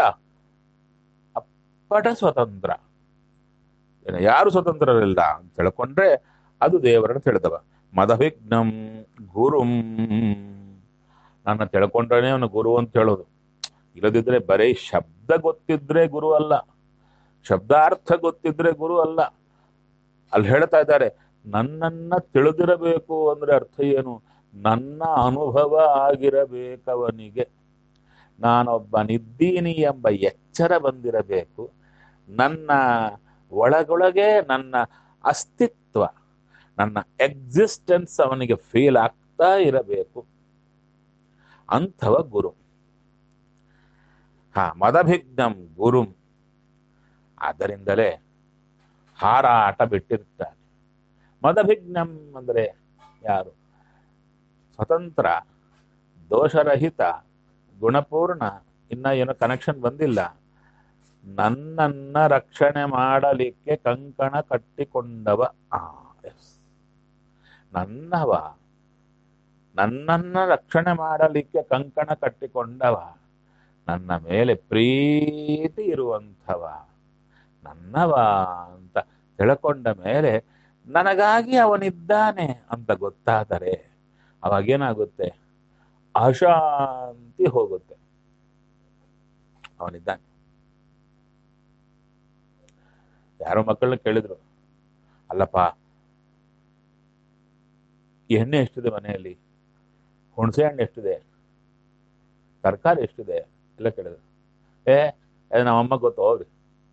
ಅಪ್ಪಟ ಸ್ವತಂತ್ರ ಏನು ಯಾರು ಸ್ವತಂತ್ರರಿಲ್ಲ ಅಂತ ತಿಳ್ಕೊಂಡ್ರೆ ಅದು ದೇವರನ್ನು ತಿಳಿದವ ಮದವಿಘ್ನಂ ಗುರುಂ ನನ್ನ ತಿಳ್ಕೊಂಡ್ರೆ ಅವನು ಗುರು ಅಂತ ಹೇಳೋದು ಇಲ್ಲದಿದ್ರೆ ಬರೀ ಶಬ್ದ ಗೊತ್ತಿದ್ರೆ ಗುರು ಅಲ್ಲ ಶಬ್ದಾರ್ಥ ಗೊತ್ತಿದ್ರೆ ಗುರು ಅಲ್ಲ ಅಲ್ಲಿ ಹೇಳ್ತಾ ಇದ್ದಾರೆ ನನ್ನನ್ನ ತಿಳಿದಿರಬೇಕು ಅಂದ್ರೆ ಅರ್ಥ ಏನು ನನ್ನ ಅನುಭವ ಆಗಿರಬೇಕವನಿಗೆ ನಾನೊಬ್ಬನಿದ್ದೀನಿ ಎಂಬ ಎಚ್ಚರ ಬಂದಿರಬೇಕು ನನ್ನ ಒಳಗೊಳಗೆ ನನ್ನ ಅಸ್ತಿತ್ವ ನನ್ನ ಎಕ್ಸಿಸ್ಟೆನ್ಸ್ ಅವನಿಗೆ ಫೀಲ್ ಆಗ್ತಾ ಇರಬೇಕು ಅಂಥವ ಗುರು ಹಾ ಮದಭಿಜ್ಞಂ ಗುರುಂ ಆದ್ದರಿಂದಲೇ ಹಾರಾಟ ಬಿಟ್ಟಿರ್ತಾನೆ ಮದಭಿಜ್ಞಂ ಅಂದರೆ ಯಾರು ಸ್ವತಂತ್ರ ದೋಷರಹಿತ ಗುಣಪೂರ್ಣ ಇನ್ನ ಏನೋ ಕನೆಕ್ಷನ್ ಬಂದಿಲ್ಲ ನನ್ನನ್ನ ರಕ್ಷಣೆ ಮಾಡಲಿಕ್ಕೆ ಕಂಕಣ ಕಟ್ಟಿಕೊಂಡವ ಆ ಎಸ್ ನನ್ನವ ನನ್ನನ್ನ ರಕ್ಷಣೆ ಮಾಡಲಿಕ್ಕೆ ಕಂಕಣ ಕಟ್ಟಿಕೊಂಡವ ನನ್ನ ಮೇಲೆ ಪ್ರೀತಿ ಇರುವಂಥವ ನನ್ನವ ಅಂತ ತಿಳ್ಕೊಂಡ ಮೇಲೆ ನನಗಾಗಿ ಅವನಿದ್ದಾನೆ ಅಂತ ಗೊತ್ತಾದರೆ ಅವಾಗೇನಾಗುತ್ತೆ ಅಶಾಂತಿ ಹೋಗುತ್ತೆ ಅವನಿದ್ದಾನೆ ಯಾರೋ ಮಕ್ಕಳನ್ನ ಕೇಳಿದ್ರು ಅಲ್ಲಪ್ಪ ಎಣ್ಣೆ ಎಷ್ಟಿದೆ ಮನೆಯಲ್ಲಿ ಹುಣಸೆ ಹಣ್ಣು ಎಷ್ಟಿದೆ ತರಕಾರಿ ಎಷ್ಟಿದೆ ಎಲ್ಲ ಕೇಳಿದ್ರು ಏ ಅದು ನಮ್ಮಮ್ಮ ಗೊತ್ತು ಹೋಗ್ರಿ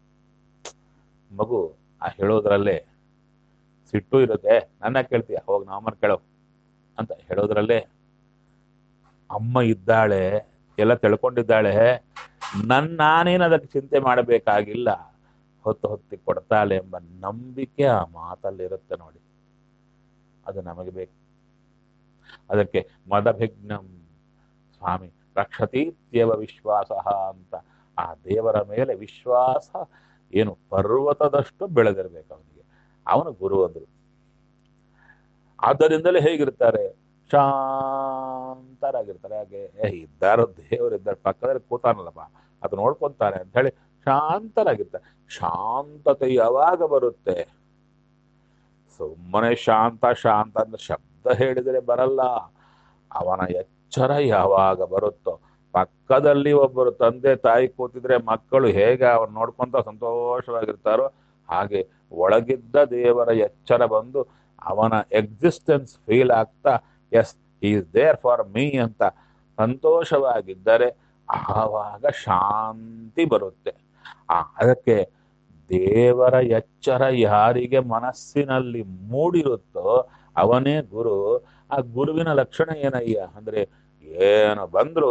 ಮಗು ಆ ಹೇಳೋದ್ರಲ್ಲೇ ಸಿಟ್ಟು ಇರುತ್ತೆ ನನ್ನ ಕೇಳ್ತೀಯ ಹೋಗಿ ನಮ್ಮನ್ನ ಕೇಳೋ ಅಂತ ಹೇಳೋದ್ರಲ್ಲೇ ಅಮ್ಮ ಇದ್ದಾಳೆ ಎಲ್ಲ ತಿಳ್ಕೊಂಡಿದ್ದಾಳೆ ನನ್ ನಾನೇನು ಅದಕ್ಕೆ ಚಿಂತೆ ಮಾಡಬೇಕಾಗಿಲ್ಲ ಹೊತ್ತು ಹೊತ್ತಿ ಕೊಡ್ತಾಳೆ ಎಂಬ ನಂಬಿಕೆ ಆ ಮಾತಲ್ಲಿರುತ್ತೆ ನೋಡಿ ಅದು ನಮಗೆ ಬೇಕು ಅದಕ್ಕೆ ಮದಭಿಘ್ನಂ ಸ್ವಾಮಿ ರಕ್ಷತೀತ್ಯವ ವಿಶ್ವಾಸ ಅಂತ ಆ ದೇವರ ಮೇಲೆ ವಿಶ್ವಾಸ ಏನು ಪರ್ವತದಷ್ಟು ಬೆಳೆದಿರ್ಬೇಕು ಅವನಿಗೆ ಅವನು ಗುರು ಅಂದ್ರು ಆದ್ದರಿಂದಲೇ ಹೇಗಿರ್ತಾರೆ ಶಾಂತರಾಗಿರ್ತಾರೆ ಹಾಗೆ ಏ ಇದ್ದಾರ ದೇವರಿದ್ದಾರೆ ಪಕ್ಕದಲ್ಲಿ ಕೂತಾನಲ್ಲಪ್ಪ ಅದು ನೋಡ್ಕೊಂತಾರೆ ಅಂತ ಹೇಳಿ ಶಾಂತರಾಗಿರ್ತಾರೆ ಶಾಂತತೆ ಯಾವಾಗ ಬರುತ್ತೆ ಸುಮ್ಮನೆ ಶಾಂತ ಶಾಂತ ಅಂದ್ರೆ ಶಬ್ದ ಹೇಳಿದರೆ ಬರಲ್ಲ ಅವನ ಎಚ್ಚರ ಯಾವಾಗ ಬರುತ್ತೋ ಪಕ್ಕದಲ್ಲಿ ಒಬ್ಬರು ತಂದೆ ತಾಯಿ ಕೂತಿದ್ರೆ ಮಕ್ಕಳು ಹೇಗೆ ಅವನ್ ನೋಡ್ಕೊಂತ ಸಂತೋಷವಾಗಿರ್ತಾರೋ ಹಾಗೆ ಒಳಗಿದ್ದ ದೇವರ ಎಚ್ಚರ ಬಂದು ಅವನ ಎಕ್ಸಿಸ್ಟೆನ್ಸ್ ಫೀಲ್ ಆಗ್ತಾ yes is there for me ಅಂತ ಸಂತೋಷವಾಗಿದ್ದರೆ ಆವಾಗ ಶಾಂತಿ ಬರುತ್ತೆ ಆ ಅದಕ್ಕೆ ದೇವರ ಎಚ್ಚರ ಯಾರಿಗೆ ಮನಸ್ಸಿನಲ್ಲಿ ಮೂಡಿರುತ್ತೋ ಅವನೇ ಗುರು ಆ ಗುರುವಿನ ಲಕ್ಷಣ ಏನಯ್ಯ ಅಂದ್ರೆ ಏನು ಬಂದ್ರು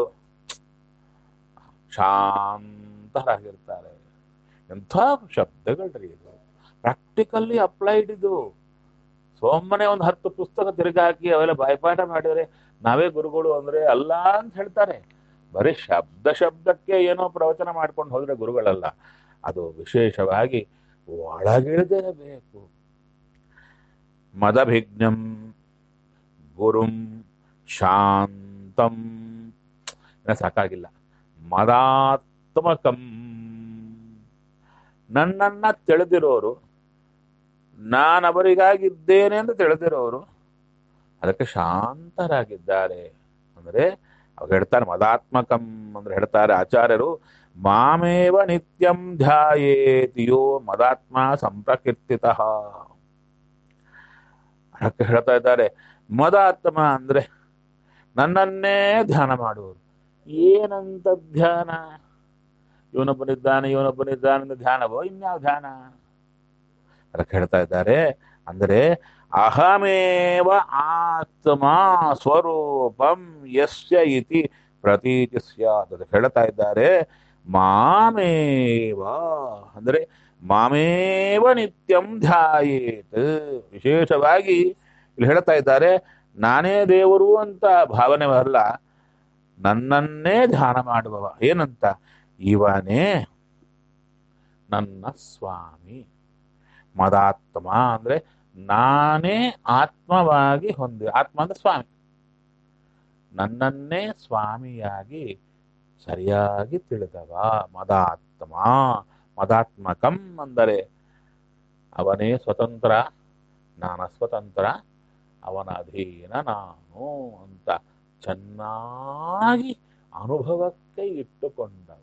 ಶಾಂತರಾಗಿರ್ತಾರೆ ಎಂಥ ಶಬ್ದಗಳ್ರಿ ಇದು ಪ್ರಾಕ್ಟಿಕಲ್ಲಿ ಅಪ್ಲೈಡ್ ಇದು ಸೊಮ್ಮನೆ ಒಂದು ಹತ್ತು ಪುಸ್ತಕ ತಿರುಗಾಕಿ ಅವೆಲ್ಲ ಬಾಯ್ಪಾಠ ಮಾಡಿದ್ರೆ ನಾವೇ ಗುರುಗಳು ಅಂದ್ರೆ ಅಲ್ಲ ಅಂತ ಹೇಳ್ತಾರೆ ಬರೀ ಶಬ್ದ ಶಬ್ದಕ್ಕೆ ಏನೋ ಪ್ರವಚನ ಮಾಡ್ಕೊಂಡು ಹೋದ್ರೆ ಗುರುಗಳಲ್ಲ ಅದು ವಿಶೇಷವಾಗಿ ಒಳಗಿಳಿದಿರಬೇಕು ಮದಭಿಜ್ಞಂ ಗುರುಂ ಶಾಂತಂ ಇನ್ನ ಸಾಕಾಗಿಲ್ಲ ಮದಾತ್ಮಕಂ ನನ್ನನ್ನ ತಿಳಿದಿರೋರು ನಾನು ಅವರಿಗಾಗಿದ್ದೇನೆ ಅಂತ ತಿಳಿದಿರೋರು ಅದಕ್ಕೆ ಶಾಂತರಾಗಿದ್ದಾರೆ ಅಂದ್ರೆ ಅವಾಗ ಹೇಳ್ತಾರೆ ಮದಾತ್ಮಕಂ ಅಂದ್ರೆ ಹೇಳ್ತಾರೆ ಆಚಾರ್ಯರು ಮಾಮೇವ ನಿತ್ಯಂ ಧ್ಯಾಯೇತಿಯೋ ಮದಾತ್ಮ ಸಂಪ್ರಕೀರ್ತಿತ ಅದಕ್ಕೆ ಹೇಳ್ತಾ ಇದ್ದಾರೆ ಮದಾತ್ಮ ಅಂದ್ರೆ ನನ್ನನ್ನೇ ಧ್ಯಾನ ಮಾಡುವರು ಏನಂತ ಧ್ಯಾನ ಇವನೊಬ್ಬನಿದ್ದಾನೆ ಇವನೊಬ್ಬನಿದ್ದಾನೆ ಅಂತ ಧ್ಯಾನವೋ ಇನ್ಯಾವ ಧ್ಯಾನ ಅದಕ್ಕೆ ಹೇಳ್ತಾ ಇದ್ದಾರೆ ಅಂದರೆ ಅಹಮೇವ ಆತ್ಮ ಸ್ವರೂಪಂ ಯಸ್ಯ ಇತಿ ಪ್ರತೀತಿ ಸ್ಯಾತ್ ಅಂತ ಹೇಳ್ತಾ ಇದ್ದಾರೆ ಮಾಮೇವ ಅಂದ್ರೆ ಮಾಮೇವ ನಿತ್ಯಂ ಧ್ಯಾಯೇತ್ ವಿಶೇಷವಾಗಿ ಇಲ್ಲಿ ಹೇಳ್ತಾ ಇದ್ದಾರೆ ನಾನೇ ದೇವರು ಅಂತ ಭಾವನೆ ಬರಲ್ಲ ನನ್ನನ್ನೇ ಧ್ಯಾನ ಮಾಡುವವ ಏನಂತ ಇವನೇ ನನ್ನ ಸ್ವಾಮಿ ಮದಾತ್ಮ ಅಂದ್ರೆ ನಾನೇ ಆತ್ಮವಾಗಿ ಹೊಂದಿ ಆತ್ಮ ಅಂದ್ರೆ ಸ್ವಾಮಿ ನನ್ನನ್ನೇ ಸ್ವಾಮಿಯಾಗಿ ಸರಿಯಾಗಿ ತಿಳಿದವ ಮದಾತ್ಮ ಮದಾತ್ಮಕಂ ಅಂದರೆ ಅವನೇ ಸ್ವತಂತ್ರ ನಾನ ಸ್ವತಂತ್ರ ಅವನ ಅಧೀನ ನಾನು ಅಂತ ಚೆನ್ನಾಗಿ ಅನುಭವಕ್ಕೆ ಇಟ್ಟುಕೊಂಡವ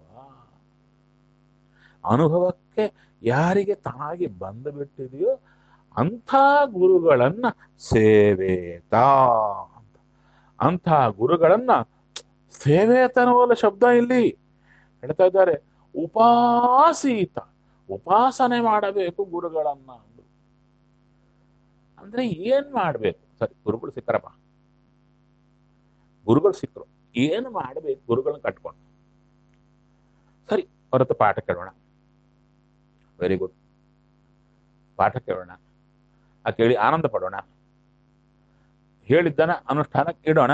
ಅನುಭವಕ್ಕೆ ಯಾರಿಗೆ ತಾನಾಗಿ ಬಂದು ಬಿಟ್ಟಿದೆಯೋ ಅಂಥ ಗುರುಗಳನ್ನ ಸೇವೇತ ಅಂತ ಅಂಥ ಗುರುಗಳನ್ನ ಸೇವೇತ ಅನ್ನುವ ಶಬ್ದ ಇಲ್ಲಿ ಹೇಳ್ತಾ ಇದ್ದಾರೆ ಉಪಾಸೀತ ಉಪಾಸನೆ ಮಾಡಬೇಕು ಗುರುಗಳನ್ನ ಅಂದ್ರು. ಅಂದ್ರೆ ಏನ್ ಮಾಡ್ಬೇಕು ಸರಿ ಗುರುಗಳು ಸಿಕ್ಕರಪ್ಪ ಗುರುಗಳು ಸಿಕ್ಕರು ಏನು ಮಾಡ್ಬೇಕು ಗುರುಗಳನ್ನ ಕಟ್ಕೊಂಡು ಸರಿ ಹೊರತು ಪಾಠ ಕೇಳೋಣ ವೆರಿ ಗುಡ್ ಪಾಠ ಕೇಳೋಣ ಆ ಕೇಳಿ ಆನಂದ ಪಡೋಣ ಹೇಳಿದ್ದನ ಅನುಷ್ಠಾನಕ್ಕೆ ಇಡೋಣ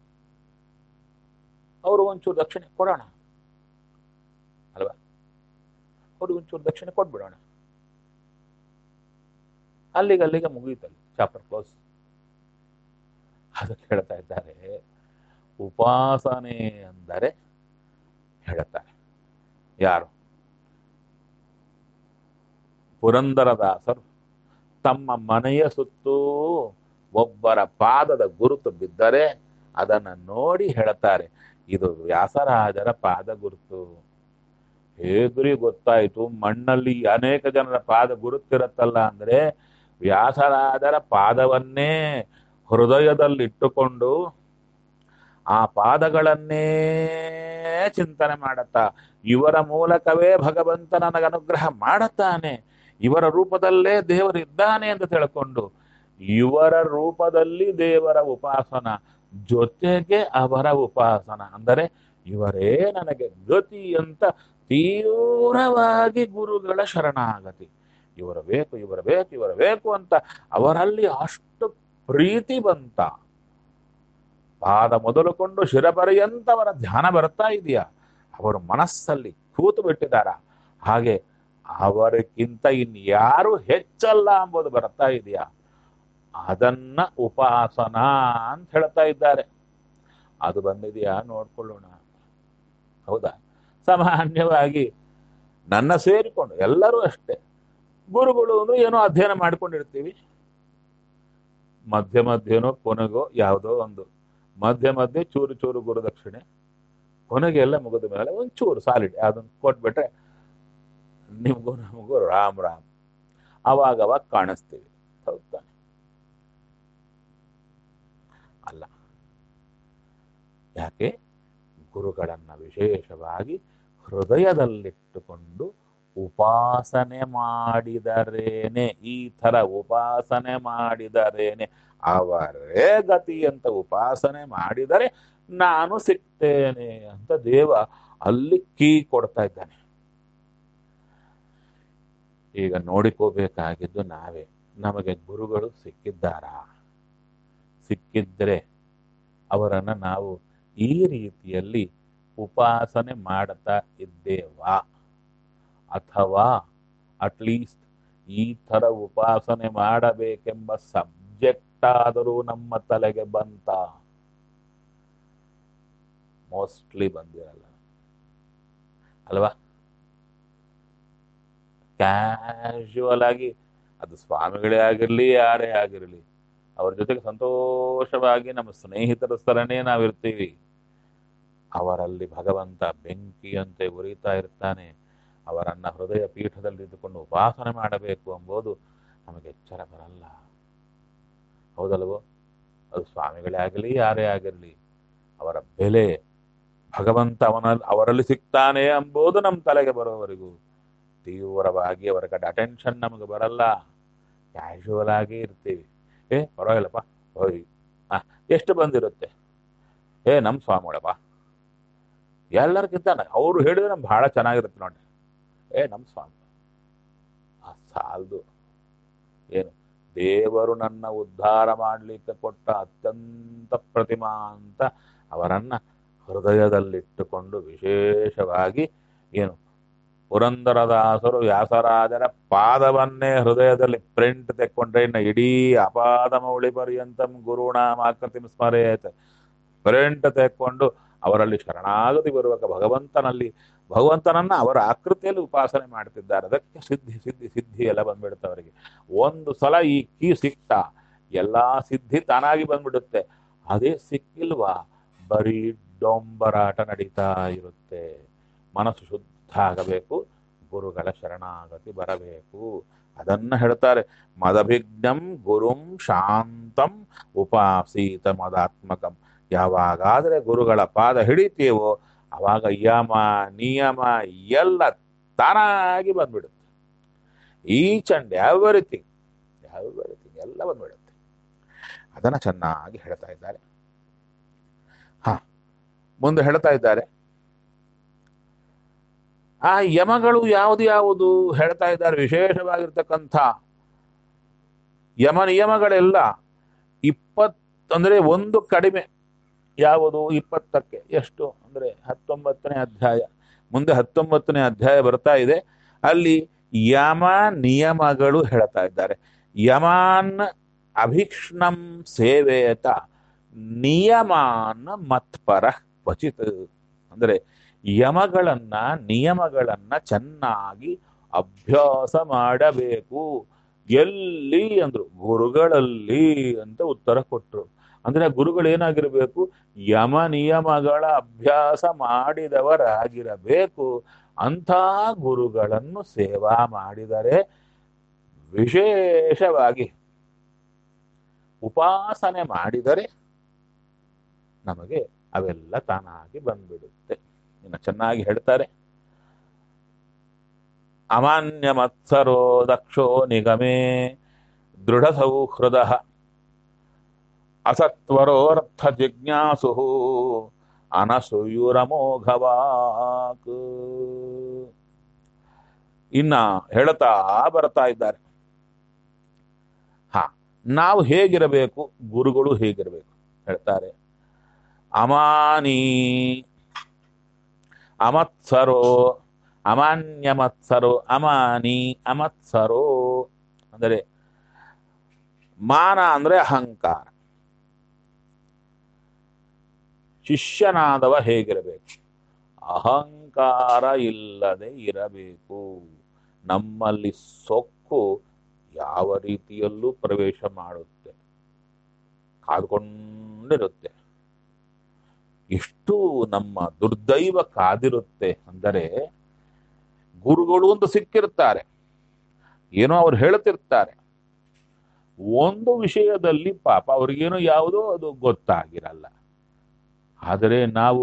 ಅವರು ಒಂಚೂರು ದಕ್ಷಿಣೆ ಕೊಡೋಣ ಅಲ್ವಾ ಅವ್ರಿಗೆ ಒಂಚೂರು ದಕ್ಷಿಣೆ ಕೊಟ್ಬಿಡೋಣ ಅಲ್ಲಿಗೆ ಅಲ್ಲಿಗೆ ಮುಗಿಯುತ್ತಲ್ಲಿ ಚಾಪ್ಟರ್ ಕ್ಲೋಸ್ ಅದಕ್ಕೆ ಹೇಳ್ತಾ ಇದ್ದಾರೆ ಉಪಾಸನೆ ಅಂದರೆ ಹೇಳ್ತಾರೆ ಯಾರು ಪುರಂದರದಾಸರು ತಮ್ಮ ಮನೆಯ ಸುತ್ತೂ ಒಬ್ಬರ ಪಾದದ ಗುರುತು ಬಿದ್ದರೆ ಅದನ್ನ ನೋಡಿ ಹೇಳ್ತಾರೆ ಇದು ವ್ಯಾಸರಾಜರ ಪಾದ ಗುರುತು ಹೇಗ್ರಿ ಗೊತ್ತಾಯ್ತು ಮಣ್ಣಲ್ಲಿ ಅನೇಕ ಜನರ ಪಾದ ಗುರುತಿರುತ್ತಲ್ಲ ಅಂದ್ರೆ ವ್ಯಾಸರಾಜರ ಪಾದವನ್ನೇ ಹೃದಯದಲ್ಲಿಟ್ಟುಕೊಂಡು ಆ ಪಾದಗಳನ್ನೇ ಚಿಂತನೆ ಮಾಡತ್ತ ಇವರ ಮೂಲಕವೇ ಭಗವಂತ ನನಗೆ ಅನುಗ್ರಹ ಮಾಡುತ್ತಾನೆ ಇವರ ರೂಪದಲ್ಲೇ ದೇವರಿದ್ದಾನೆ ಅಂತ ತಿಳ್ಕೊಂಡು ಇವರ ರೂಪದಲ್ಲಿ ದೇವರ ಉಪಾಸನ ಜೊತೆಗೆ ಅವರ ಉಪಾಸನ ಅಂದರೆ ಇವರೇ ನನಗೆ ಗತಿ ಅಂತ ತೀವ್ರವಾಗಿ ಗುರುಗಳ ಶರಣಾಗತಿ ಇವರ ಬೇಕು ಇವರ ಬೇಕು ಇವರ ಬೇಕು ಅಂತ ಅವರಲ್ಲಿ ಅಷ್ಟು ಪ್ರೀತಿ ಬಂತ ಪಾದ ಮೊದಲುಕೊಂಡು ಶಿರಪರ್ಯಂತ ಅವರ ಧ್ಯಾನ ಬರ್ತಾ ಇದೆಯಾ ಅವರು ಮನಸ್ಸಲ್ಲಿ ಕೂತು ಬಿಟ್ಟಿದಾರ ಹಾಗೆ ಅವರಿಗಿಂತ ಇನ್ಯಾರು ಹೆಚ್ಚಲ್ಲ ಎಂಬುದು ಬರ್ತಾ ಇದೆಯಾ ಅದನ್ನ ಉಪಾಸನ ಅಂತ ಹೇಳ್ತಾ ಇದ್ದಾರೆ ಅದು ಬಂದಿದೆಯಾ ನೋಡ್ಕೊಳ್ಳೋಣ ಹೌದಾ ಸಾಮಾನ್ಯವಾಗಿ ನನ್ನ ಸೇರಿಕೊಂಡು ಎಲ್ಲರೂ ಅಷ್ಟೇ ಗುರುಗಳು ಅಂದ್ರೆ ಏನೋ ಅಧ್ಯಯನ ಮಾಡ್ಕೊಂಡಿರ್ತೀವಿ ಮಧ್ಯ ಮಧ್ಯನೋ ಕೊನೆಗೋ ಯಾವುದೋ ಒಂದು ಮಧ್ಯ ಮಧ್ಯೆ ಚೂರು ಚೂರು ಗುರುದಕ್ಷಿಣೆ ಕೊನೆಗೆ ಎಲ್ಲ ಮುಗಿದ ಮೇಲೆ ಒಂದು ಚೂರು ಸಾಲಿಡ್ ಅದನ್ನು ಕೊಟ್ಬಿಟ್ರೆ ನಿಮಗೂ ನಮಗೂ ರಾಮ್ ರಾಮ್ ಅವಾಗ ಅವಾಗ ಕಾಣಿಸ್ತೀವಿ ಹೌದಾ ಅಲ್ಲ ಯಾಕೆ ಗುರುಗಳನ್ನ ವಿಶೇಷವಾಗಿ ಹೃದಯದಲ್ಲಿಟ್ಟುಕೊಂಡು ಉಪಾಸನೆ ಮಾಡಿದರೇನೆ ಈ ತರ ಉಪಾಸನೆ ಮಾಡಿದರೇನೆ ಅವರೇ ಗತಿ ಅಂತ ಉಪಾಸನೆ ಮಾಡಿದರೆ ನಾನು ಸಿಗ್ತೇನೆ ಅಂತ ದೇವ ಅಲ್ಲಿ ಕೀ ಕೊಡ್ತಾ ಇದ್ದಾನೆ ಈಗ ನೋಡಿಕೋಬೇಕಾಗಿದ್ದು ನಾವೇ ನಮಗೆ ಗುರುಗಳು ಸಿಕ್ಕಿದ್ದಾರಾ ಸಿಕ್ಕಿದ್ರೆ ಅವರನ್ನ ನಾವು ಈ ರೀತಿಯಲ್ಲಿ ಉಪಾಸನೆ ಮಾಡುತ್ತಾ ಇದ್ದೇವಾ ಅಥವಾ ಅಟ್ಲೀಸ್ಟ್ ಈ ತರ ಉಪಾಸನೆ ಮಾಡಬೇಕೆಂಬ ಸಬ್ಜೆಕ್ಟ್ ಆದರೂ ನಮ್ಮ ತಲೆಗೆ ಬಂತ ಮೋಸ್ಟ್ಲಿ ಬಂದಿರಲ್ಲ ಅಲ್ವಾ ಕ್ಯಾಶುವಲ್ ಆಗಿ ಅದು ಸ್ವಾಮಿಗಳೇ ಆಗಿರ್ಲಿ ಯಾರೇ ಆಗಿರಲಿ ಅವ್ರ ಜೊತೆಗೆ ಸಂತೋಷವಾಗಿ ನಮ್ಮ ಸ್ನೇಹಿತರ ಸ್ಥಳನೇ ನಾವಿರ್ತೀವಿ ಅವರಲ್ಲಿ ಭಗವಂತ ಬೆಂಕಿಯಂತೆ ಉರಿತಾ ಇರ್ತಾನೆ ಅವರನ್ನ ಹೃದಯ ಪೀಠದಲ್ಲಿ ಇದ್ದುಕೊಂಡು ಉಪಾಸನೆ ಮಾಡಬೇಕು ಎಂಬುದು ನಮಗೆ ಎಚ್ಚರ ಬರಲ್ಲ ಹೌದಲ್ವೋ ಅದು ಸ್ವಾಮಿಗಳೇ ಆಗಲಿ ಯಾರೇ ಆಗಿರಲಿ ಅವರ ಬೆಲೆ ಭಗವಂತ ಅವನ ಅವರಲ್ಲಿ ಸಿಗ್ತಾನೆ ಎಂಬುದು ನಮ್ಮ ತಲೆಗೆ ಬರೋವರೆಗೂ ತೀವ್ರವಾಗಿ ಅವರ ಕಡೆ ಅಟೆನ್ಷನ್ ನಮಗೆ ಬರಲ್ಲ ಕ್ಯಾಶುವಲ್ ಆಗಿ ಇರ್ತೀವಿ ಏ ಪರವಾಗಿಲ್ಲಪ್ಪ ಓಯ್ ಆ ಎಷ್ಟು ಬಂದಿರುತ್ತೆ ಏ ನಮ್ಮ ಸ್ವಾಮಿಗಳಪ್ಪ ಎಲ್ಲರಿಗಿಂತ ಅವರು ಹೇಳಿದ್ರೆ ನಮ್ಗೆ ಬಹಳ ಚೆನ್ನಾಗಿರುತ್ತೆ ನೋಡಿ ಏ ನಮ್ಮ ಸ್ವಾಮಿ ಆ ಸಾಲದು ಏನು ದೇವರು ನನ್ನ ಉದ್ಧಾರ ಮಾಡಲಿಕ್ಕೆ ಕೊಟ್ಟ ಅತ್ಯಂತ ಪ್ರತಿಮಾ ಅಂತ ಅವರನ್ನ ಹೃದಯದಲ್ಲಿಟ್ಟುಕೊಂಡು ವಿಶೇಷವಾಗಿ ಏನು ಪುರಂದರದಾಸರು ವ್ಯಾಸರಾಜರ ಪಾದವನ್ನೇ ಹೃದಯದಲ್ಲಿ ಪ್ರಿಂಟ್ ತೆಕ್ಕೊಂಡ್ರೆ ಇನ್ನು ಇಡೀ ಅಪಾದ ಮೌಳಿ ಪರ್ಯಂತಂ ಗುರುಣಾಮಾಕೃತಿ ಸ್ಮರೇತ್ ಪ್ರಿಂಟ್ ತೆಕ್ಕೊಂಡು ಅವರಲ್ಲಿ ಶರಣಾಗತಿ ಬರುವಾಗ ಭಗವಂತನಲ್ಲಿ ಭಗವಂತನನ್ನ ಅವರ ಆಕೃತಿಯಲ್ಲಿ ಉಪಾಸನೆ ಮಾಡ್ತಿದ್ದಾರೆ ಅದಕ್ಕೆ ಸಿದ್ಧಿ ಸಿದ್ಧಿ ಸಿದ್ಧಿ ಎಲ್ಲ ಬಂದ್ಬಿಡುತ್ತೆ ಅವರಿಗೆ ಒಂದು ಸಲ ಈ ಕೀ ಸಿಕ್ತ ಎಲ್ಲಾ ಸಿದ್ಧಿ ತಾನಾಗಿ ಬಂದ್ಬಿಡುತ್ತೆ ಅದೇ ಸಿಕ್ಕಿಲ್ವಾ ಬರೀ ಡೊಂಬರಾಟ ನಡೀತಾ ಇರುತ್ತೆ ಮನಸ್ಸು ಶುದ್ಧ ಆಗಬೇಕು ಗುರುಗಳ ಶರಣಾಗತಿ ಬರಬೇಕು ಅದನ್ನ ಹೇಳ್ತಾರೆ ಮದಭಿಜ್ಞಂ ಗುರುಂ ಶಾಂತಂ ಉಪಾಸೀತ ಮದಾತ್ಮಕಂ ಯಾವಾಗಾದ್ರೆ ಗುರುಗಳ ಪಾದ ಹಿಡಿತೀವೋ ಅವಾಗ ಯಮ ನಿಯಮ ಎಲ್ಲ ತಾನಾಗಿ ಬಂದ್ಬಿಡುತ್ತೆ ಈಚ್ ಅಂಡ್ ಎವ್ರಿಥಿಂಗ್ ಎವ್ರಿಥಿಂಗ್ ಎಲ್ಲ ಬಂದ್ಬಿಡುತ್ತೆ ಅದನ್ನ ಚೆನ್ನಾಗಿ ಹೇಳ್ತಾ ಇದ್ದಾರೆ ಹಾ ಮುಂದೆ ಹೇಳ್ತಾ ಇದ್ದಾರೆ ಆ ಯಮಗಳು ಯಾವುದು ಯಾವುದು ಹೇಳ್ತಾ ಇದ್ದಾರೆ ವಿಶೇಷವಾಗಿರ್ತಕ್ಕಂಥ ಯಮ ನಿಯಮಗಳೆಲ್ಲ ಇಪ್ಪತ್ ಅಂದ್ರೆ ಒಂದು ಕಡಿಮೆ ಯಾವುದು ಇಪ್ಪತ್ತಕ್ಕೆ ಎಷ್ಟು ಅಂದ್ರೆ ಹತ್ತೊಂಬತ್ತನೇ ಅಧ್ಯಾಯ ಮುಂದೆ ಹತ್ತೊಂಬತ್ತನೇ ಅಧ್ಯಾಯ ಬರ್ತಾ ಇದೆ ಅಲ್ಲಿ ಯಮ ನಿಯಮಗಳು ಹೇಳ್ತಾ ಇದ್ದಾರೆ ಯಮಾನ್ ಅಭೀಕ್ಷ್ಣಂ ಸೇವೇತ ನಿಯಮಾನ್ ಮತ್ಪರ ಕ್ವಚಿತ್ ಅಂದ್ರೆ ಯಮಗಳನ್ನ ನಿಯಮಗಳನ್ನ ಚೆನ್ನಾಗಿ ಅಭ್ಯಾಸ ಮಾಡಬೇಕು ಎಲ್ಲಿ ಅಂದ್ರು ಗುರುಗಳಲ್ಲಿ ಅಂತ ಉತ್ತರ ಕೊಟ್ರು ಅಂದ್ರೆ ಆ ಗುರುಗಳು ಏನಾಗಿರ್ಬೇಕು ಯಮ ನಿಯಮಗಳ ಅಭ್ಯಾಸ ಮಾಡಿದವರಾಗಿರಬೇಕು ಅಂಥ ಗುರುಗಳನ್ನು ಸೇವಾ ಮಾಡಿದರೆ ವಿಶೇಷವಾಗಿ ಉಪಾಸನೆ ಮಾಡಿದರೆ ನಮಗೆ ಅವೆಲ್ಲ ತಾನಾಗಿ ಬಂದ್ಬಿಡುತ್ತೆ ಇನ್ನು ಚೆನ್ನಾಗಿ ಹೇಳ್ತಾರೆ ಅಮಾನ್ಯ ಮತ್ಸರೋ ದಕ್ಷೋ ನಿಗಮೇ ದೃಢ ಸೌಹೃದ ಅಸತ್ವರೋರ್ಥ ಜಿಜ್ಞಾಸು ಅನಸೂಯುರಮೋಘವಾಕ್ ಇನ್ನ ಹೇಳ್ತಾ ಬರ್ತಾ ಇದ್ದಾರೆ ಹಾ ನಾವು ಹೇಗಿರಬೇಕು ಗುರುಗಳು ಹೇಗಿರಬೇಕು ಹೇಳ್ತಾರೆ ಅಮಾನಿ ಅಮತ್ಸರೋ ಅಮಾನ್ಯ ಮತ್ಸರೋ ಅಮಾನಿ ಅಮತ್ಸರೋ ಅಂದರೆ ಮಾನ ಅಂದ್ರೆ ಅಹಂಕಾರ ಶಿಷ್ಯನಾದವ ಹೇಗಿರಬೇಕು ಅಹಂಕಾರ ಇಲ್ಲದೆ ಇರಬೇಕು ನಮ್ಮಲ್ಲಿ ಸೊಕ್ಕು ಯಾವ ರೀತಿಯಲ್ಲೂ ಪ್ರವೇಶ ಮಾಡುತ್ತೆ ಕಾದ್ಕೊಂಡಿರುತ್ತೆ ಎಷ್ಟು ನಮ್ಮ ದುರ್ದೈವ ಕಾದಿರುತ್ತೆ ಅಂದರೆ ಗುರುಗಳು ಅಂತ ಸಿಕ್ಕಿರ್ತಾರೆ ಏನೋ ಅವ್ರು ಹೇಳ್ತಿರ್ತಾರೆ ಒಂದು ವಿಷಯದಲ್ಲಿ ಪಾಪ ಅವ್ರಿಗೇನೋ ಯಾವುದೋ ಅದು ಗೊತ್ತಾಗಿರಲ್ಲ ಆದರೆ ನಾವು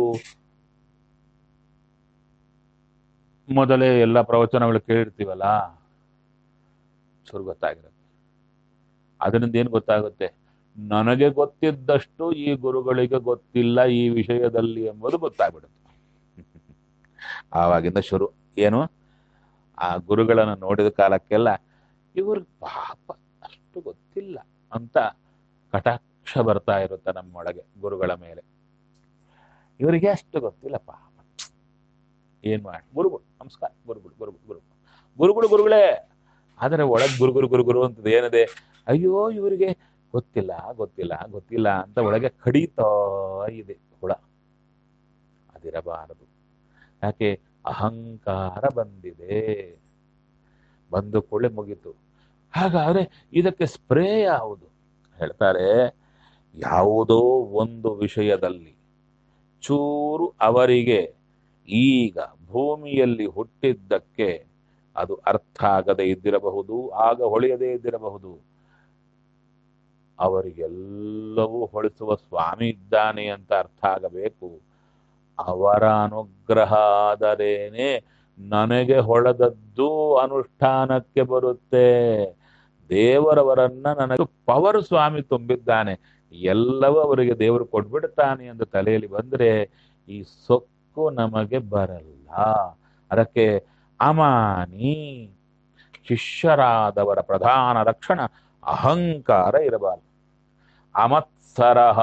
ಮೊದಲೇ ಎಲ್ಲ ಪ್ರವಚನಗಳು ಕೇಳಿರ್ತೀವಲ್ಲ ಚೂರು ಗೊತ್ತಾಗಿರುತ್ತೆ ಅದರಿಂದ ಏನು ಗೊತ್ತಾಗುತ್ತೆ ನನಗೆ ಗೊತ್ತಿದ್ದಷ್ಟು ಈ ಗುರುಗಳಿಗೆ ಗೊತ್ತಿಲ್ಲ ಈ ವಿಷಯದಲ್ಲಿ ಎಂಬುದು ಗೊತ್ತಾಗ್ಬಿಡುತ್ತೆ ಆವಾಗಿಂದ ಶುರು ಏನು ಆ ಗುರುಗಳನ್ನು ನೋಡಿದ ಕಾಲಕ್ಕೆಲ್ಲ ಇವ್ರಿಗೆ ಪಾಪ ಅಷ್ಟು ಗೊತ್ತಿಲ್ಲ ಅಂತ ಕಟಾಕ್ಷ ಬರ್ತಾ ಇರುತ್ತೆ ನಮ್ಮೊಳಗೆ ಗುರುಗಳ ಮೇಲೆ ಇವರಿಗೆ ಅಷ್ಟು ಗೊತ್ತಿಲ್ಲ ಪಾಪ ಏನ್ ಮಾಡಿ ಗುರುಗಳು ನಮಸ್ಕಾರ ಗುರುಗಳು ಗುರುಗಳು ಗುರುಗಳು ಗುರುಗಳು ಗುರುಗಳೇ ಆದರೆ ಒಳಗ್ ಗುರು ಗುರು ಗುರು ಗುರು ಅಂತದ ಏನಿದೆ ಅಯ್ಯೋ ಇವರಿಗೆ ಗೊತ್ತಿಲ್ಲ ಗೊತ್ತಿಲ್ಲ ಗೊತ್ತಿಲ್ಲ ಅಂತ ಒಳಗೆ ಕಡಿತಾ ಇದೆ ಹುಳ ಅದಿರಬಾರದು ಯಾಕೆ ಅಹಂಕಾರ ಬಂದಿದೆ ಬಂದು ಕೂಡಲೇ ಮುಗೀತು ಹಾಗಾದ್ರೆ ಇದಕ್ಕೆ ಸ್ಪ್ರೇ ಯಾವುದು ಹೇಳ್ತಾರೆ ಯಾವುದೋ ಒಂದು ವಿಷಯದಲ್ಲಿ ಚೂರು ಅವರಿಗೆ ಈಗ ಭೂಮಿಯಲ್ಲಿ ಹುಟ್ಟಿದ್ದಕ್ಕೆ ಅದು ಅರ್ಥ ಆಗದೆ ಇದ್ದಿರಬಹುದು ಆಗ ಹೊಳೆಯದೇ ಇದ್ದಿರಬಹುದು ಅವರಿಗೆಲ್ಲವೂ ಹೊಳಿಸುವ ಸ್ವಾಮಿ ಇದ್ದಾನೆ ಅಂತ ಅರ್ಥ ಆಗಬೇಕು ಅವರ ಅನುಗ್ರಹ ಆದರೇನೆ ನನಗೆ ಹೊಳೆದದ್ದು ಅನುಷ್ಠಾನಕ್ಕೆ ಬರುತ್ತೆ ದೇವರವರನ್ನ ನನಗೆ ಪವರ್ ಸ್ವಾಮಿ ತುಂಬಿದ್ದಾನೆ ಎಲ್ಲವೂ ಅವರಿಗೆ ದೇವರು ಕೊಟ್ಬಿಡ್ತಾನೆ ಎಂದು ತಲೆಯಲ್ಲಿ ಬಂದ್ರೆ ಈ ಸೊಕ್ಕು ನಮಗೆ ಬರಲ್ಲ ಅದಕ್ಕೆ ಅಮಾನಿ ಶಿಷ್ಯರಾದವರ ಪ್ರಧಾನ ಲಕ್ಷಣ ಅಹಂಕಾರ ಇರಬಾರದು ಅಮತ್ಸರಹ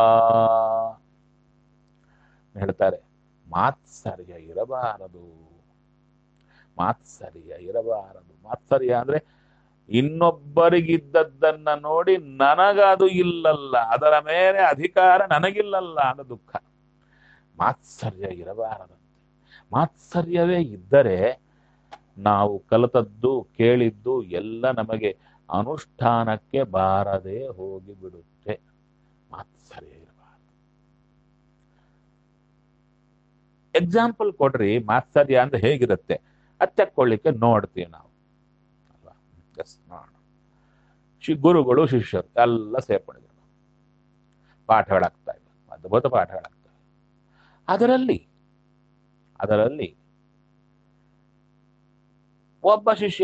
ಹೇಳ್ತಾರೆ ಮಾತ್ಸರ್ಯ ಇರಬಾರದು ಮಾತ್ಸರ್ಯ ಇರಬಾರದು ಮಾತ್ಸರ್ಯ ಅಂದ್ರೆ ಇನ್ನೊಬ್ಬರಿಗಿದ್ದದ್ದನ್ನ ನೋಡಿ ನನಗದು ಇಲ್ಲಲ್ಲ ಅದರ ಮೇಲೆ ಅಧಿಕಾರ ನನಗಿಲ್ಲಲ್ಲ ಅನ್ನೋ ದುಃಖ ಮಾತ್ಸರ್ಯ ಇರಬಾರದಂತೆ ಮಾತ್ಸರ್ಯವೇ ಇದ್ದರೆ ನಾವು ಕಲಿತದ್ದು ಕೇಳಿದ್ದು ಎಲ್ಲ ನಮಗೆ ಅನುಷ್ಠಾನಕ್ಕೆ ಬಾರದೆ ಹೋಗಿ ಬಿಡುತ್ತೆ ಮಾತ್ಸರ್ಯ ಇರಬಾರದು ಎಕ್ಸಾಂಪಲ್ ಕೊಡ್ರಿ ಮಾತ್ಸರ್ಯ ಅಂದ್ರೆ ಹೇಗಿರುತ್ತೆ ಅಚ್ಚಕ್ಕೊಳ್ಳಿಕ್ಕೆ ನೋಡ್ತೀವಿ ನಾವು ಅಲ್ವಾ ಎಸ್ ನೋಡೋಣ ಶಿ ಗುರುಗಳು ಶಿಷ್ಯರು ಎಲ್ಲ ಸೇರ್ಪಡಿದ್ರು ಪಾಠಗಳಾಗ್ತಾ ಇವೆ ಅದ್ಭುತ ಪಾಠಗಳಾಗ್ತವೆ ಅದರಲ್ಲಿ ಅದರಲ್ಲಿ ಒಬ್ಬ ಶಿಷ್ಯ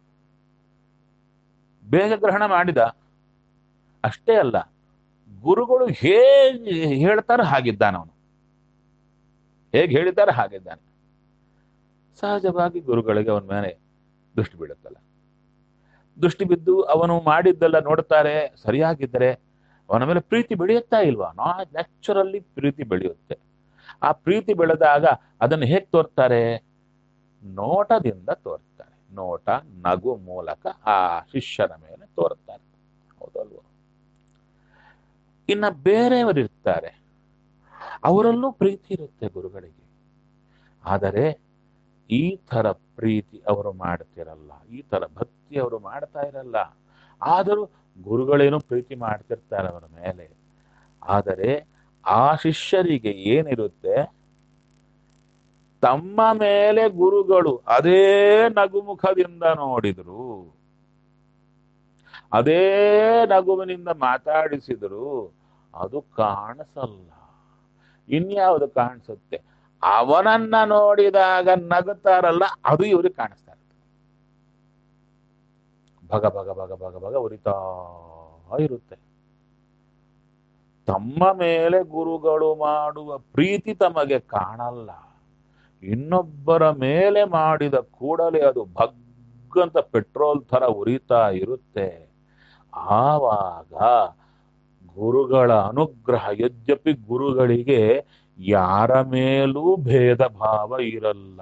ಬೇಗ ಗ್ರಹಣ ಮಾಡಿದ ಅಷ್ಟೇ ಅಲ್ಲ ಗುರುಗಳು ಹೇಗೆ ಹೇಳ್ತಾರೆ ಹಾಗಿದ್ದಾನ ಅವನು ಹೇಗೆ ಹೇಳಿದ್ದಾರೆ ಹಾಗಿದ್ದಾನೆ ಸಹಜವಾಗಿ ಗುರುಗಳಿಗೆ ಅವನ ಮೇಲೆ ದೃಷ್ಟಿ ಬೀಳುತ್ತಲ್ಲ ದೃಷ್ಟಿ ಬಿದ್ದು ಅವನು ಮಾಡಿದ್ದೆಲ್ಲ ನೋಡ್ತಾರೆ ಸರಿಯಾಗಿದ್ದರೆ ಅವನ ಮೇಲೆ ಪ್ರೀತಿ ಬೆಳೆಯುತ್ತಾ ಇಲ್ವಾ ನಾ ನ್ಯಾಚುರಲಿ ಪ್ರೀತಿ ಬೆಳೆಯುತ್ತೆ ಆ ಪ್ರೀತಿ ಬೆಳೆದಾಗ ಅದನ್ನು ಹೇಗೆ ತೋರ್ತಾರೆ ನೋಟದಿಂದ ತೋರ್ತಾರೆ ನೋಟ ನಗು ಮೂಲಕ ಆ ಶಿಷ್ಯನ ಮೇಲೆ ತೋರುತ್ತಾರೆ ಹೌದಲ್ವ ಇನ್ನ ಬೇರೆಯವರು ಇರ್ತಾರೆ ಅವರಲ್ಲೂ ಪ್ರೀತಿ ಇರುತ್ತೆ ಗುರುಗಳಿಗೆ ಆದರೆ ಈ ತರ ಪ್ರೀತಿ ಅವರು ಮಾಡ್ತಿರಲ್ಲ ಈ ತರ ಭಕ್ತಿ ಅವರು ಮಾಡ್ತಾ ಇರಲ್ಲ ಆದರೂ ಗುರುಗಳೇನು ಪ್ರೀತಿ ಮಾಡ್ತಿರ್ತಾರೆ ಅವರ ಮೇಲೆ ಆದರೆ ಆ ಶಿಷ್ಯರಿಗೆ ಏನಿರುತ್ತೆ ತಮ್ಮ ಮೇಲೆ ಗುರುಗಳು ಅದೇ ನಗುಮುಖದಿಂದ ನೋಡಿದ್ರು ಅದೇ ನಗುವಿನಿಂದ ಮಾತಾಡಿಸಿದ್ರು ಅದು ಕಾಣಿಸಲ್ಲ ಇನ್ಯಾವುದು ಕಾಣಿಸುತ್ತೆ ಅವನನ್ನ ನೋಡಿದಾಗ ನಗುತ್ತಾರಲ್ಲ ಅದು ಇವ್ರಿಗೆ ಕಾಣಿಸ್ತಾ ಇರುತ್ತೆ ಭಗ ಭಗ ಭಗ ಭಗ ಭಗ ಉರಿತಾ ಇರುತ್ತೆ ತಮ್ಮ ಮೇಲೆ ಗುರುಗಳು ಮಾಡುವ ಪ್ರೀತಿ ತಮಗೆ ಕಾಣಲ್ಲ ಇನ್ನೊಬ್ಬರ ಮೇಲೆ ಮಾಡಿದ ಕೂಡಲೇ ಅದು ಭಗ್ಗಂತ ಪೆಟ್ರೋಲ್ ತರ ಉರಿತಾ ಇರುತ್ತೆ ಆವಾಗ ಗುರುಗಳ ಅನುಗ್ರಹ ಯದ್ಯಪಿ ಗುರುಗಳಿಗೆ ಯಾರ ಮೇಲೂ ಭೇದ ಭಾವ ಇರಲ್ಲ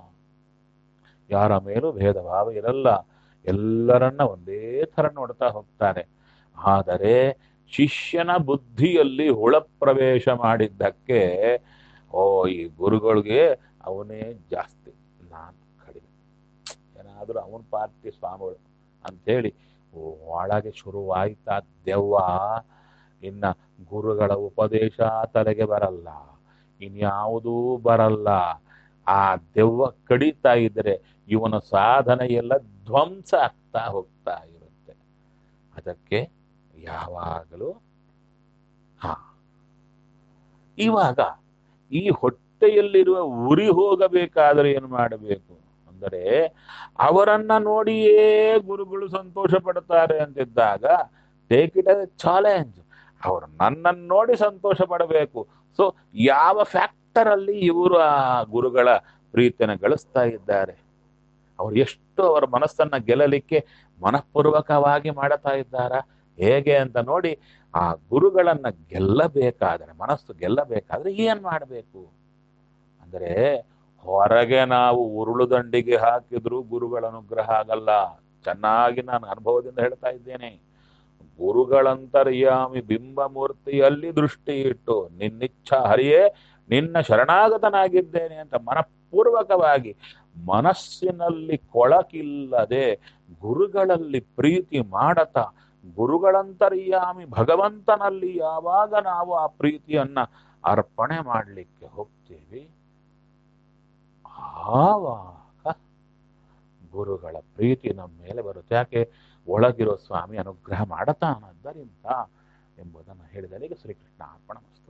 ಯಾರ ಮೇಲೂ ಭೇದ ಭಾವ ಇರಲ್ಲ ಎಲ್ಲರನ್ನ ಒಂದೇ ತರ ನೋಡ್ತಾ ಹೋಗ್ತಾರೆ ಆದರೆ ಶಿಷ್ಯನ ಬುದ್ಧಿಯಲ್ಲಿ ಹುಳ ಪ್ರವೇಶ ಮಾಡಿದ್ದಕ್ಕೆ ಓ ಈ ಗುರುಗಳಿಗೆ ಅವನೇ ಜಾಸ್ತಿ ನಾನು ಕಡಿಮೆ ಏನಾದರೂ ಅವನ ಪಾರ್ಟಿ ಸ್ವಾಮಿಗಳು ಅಂಥೇಳಿ ಒಳಗೆ ಶುರುವಾಯ್ತಾ ದೆವ್ವ ಇನ್ನ ಗುರುಗಳ ಉಪದೇಶ ತಲೆಗೆ ಬರಲ್ಲ ಇನ್ಯಾವುದೂ ಬರಲ್ಲ ಆ ದೆವ್ವ ಕಡಿತಾ ಇದ್ರೆ ಇವನ ಸಾಧನೆ ಎಲ್ಲ ಧ್ವಂಸ ಆಗ್ತಾ ಹೋಗ್ತಾ ಇರುತ್ತೆ ಅದಕ್ಕೆ ಯಾವಾಗಲೂ ಹಾ ಇವಾಗ ಈ ಹೊಟ್ಟೆಯಲ್ಲಿರುವ ಉರಿ ಹೋಗಬೇಕಾದ್ರೆ ಏನು ಮಾಡಬೇಕು ಅಂದರೆ ಅವರನ್ನ ನೋಡಿಯೇ ಗುರುಗಳು ಸಂತೋಷ ಪಡ್ತಾರೆ ಅಂತಿದ್ದಾಗ ಟೇಕ್ ಇಟ್ ಅಸ್ ಚಾಲೆಂಜ್ ಅವರು ನನ್ನನ್ನು ನೋಡಿ ಸಂತೋಷ ಪಡಬೇಕು ಸೊ ಯಾವ ಫ್ಯಾಕ್ಟರ್ ಅಲ್ಲಿ ಇವರು ಆ ಗುರುಗಳ ಪ್ರೀತಿಯನ್ನು ಗಳಿಸ್ತಾ ಇದ್ದಾರೆ ಅವ್ರು ಎಷ್ಟು ಅವರ ಮನಸ್ಸನ್ನ ಗೆಲ್ಲಲಿಕ್ಕೆ ಮನಃಪೂರ್ವಕವಾಗಿ ಮಾಡುತ್ತಾ ಇದ್ದಾರಾ ಹೇಗೆ ಅಂತ ನೋಡಿ ಆ ಗುರುಗಳನ್ನ ಗೆಲ್ಲಬೇಕಾದ್ರೆ ಮನಸ್ಸು ಗೆಲ್ಲಬೇಕಾದ್ರೆ ಏನ್ ಮಾಡಬೇಕು ಅಂದರೆ ಹೊರಗೆ ನಾವು ಉರುಳು ದಂಡಿಗೆ ಹಾಕಿದ್ರು ಗುರುಗಳ ಅನುಗ್ರಹ ಆಗಲ್ಲ ಚೆನ್ನಾಗಿ ನಾನು ಅನುಭವದಿಂದ ಹೇಳ್ತಾ ಇದ್ದೇನೆ ಗುರುಗಳಂತರ್ಯಾಮಿ ಬಿಂಬ ಮೂರ್ತಿಯಲ್ಲಿ ದೃಷ್ಟಿ ಇಟ್ಟು ನಿನ್ನಿಚ್ಛ ಹರಿಯೇ ನಿನ್ನ ಶರಣಾಗತನಾಗಿದ್ದೇನೆ ಅಂತ ಮನಪೂರ್ವಕವಾಗಿ ಮನಸ್ಸಿನಲ್ಲಿ ಕೊಳಕಿಲ್ಲದೆ ಗುರುಗಳಲ್ಲಿ ಪ್ರೀತಿ ಮಾಡತಾ ಗುರುಗಳಂತರ್ಯಾಮಿ ಭಗವಂತನಲ್ಲಿ ಯಾವಾಗ ನಾವು ಆ ಪ್ರೀತಿಯನ್ನ ಅರ್ಪಣೆ ಮಾಡಲಿಕ್ಕೆ ಹೋಗ್ತೀವಿ ಆವಾಗ ಗುರುಗಳ ಪ್ರೀತಿ ನಮ್ಮ ಮೇಲೆ ಬರುತ್ತೆ ಯಾಕೆ ಒಳಗಿರೋ ಸ್ವಾಮಿ ಅನುಗ್ರಹ ಮಾಡತಾನದ್ದರಿಂದ ಎಂಬುದನ್ನು ಹೇಳಿದಲ್ಲಿಗೆ ಶ್ರೀಕೃಷ್ಣ ಅರ್ಪಣ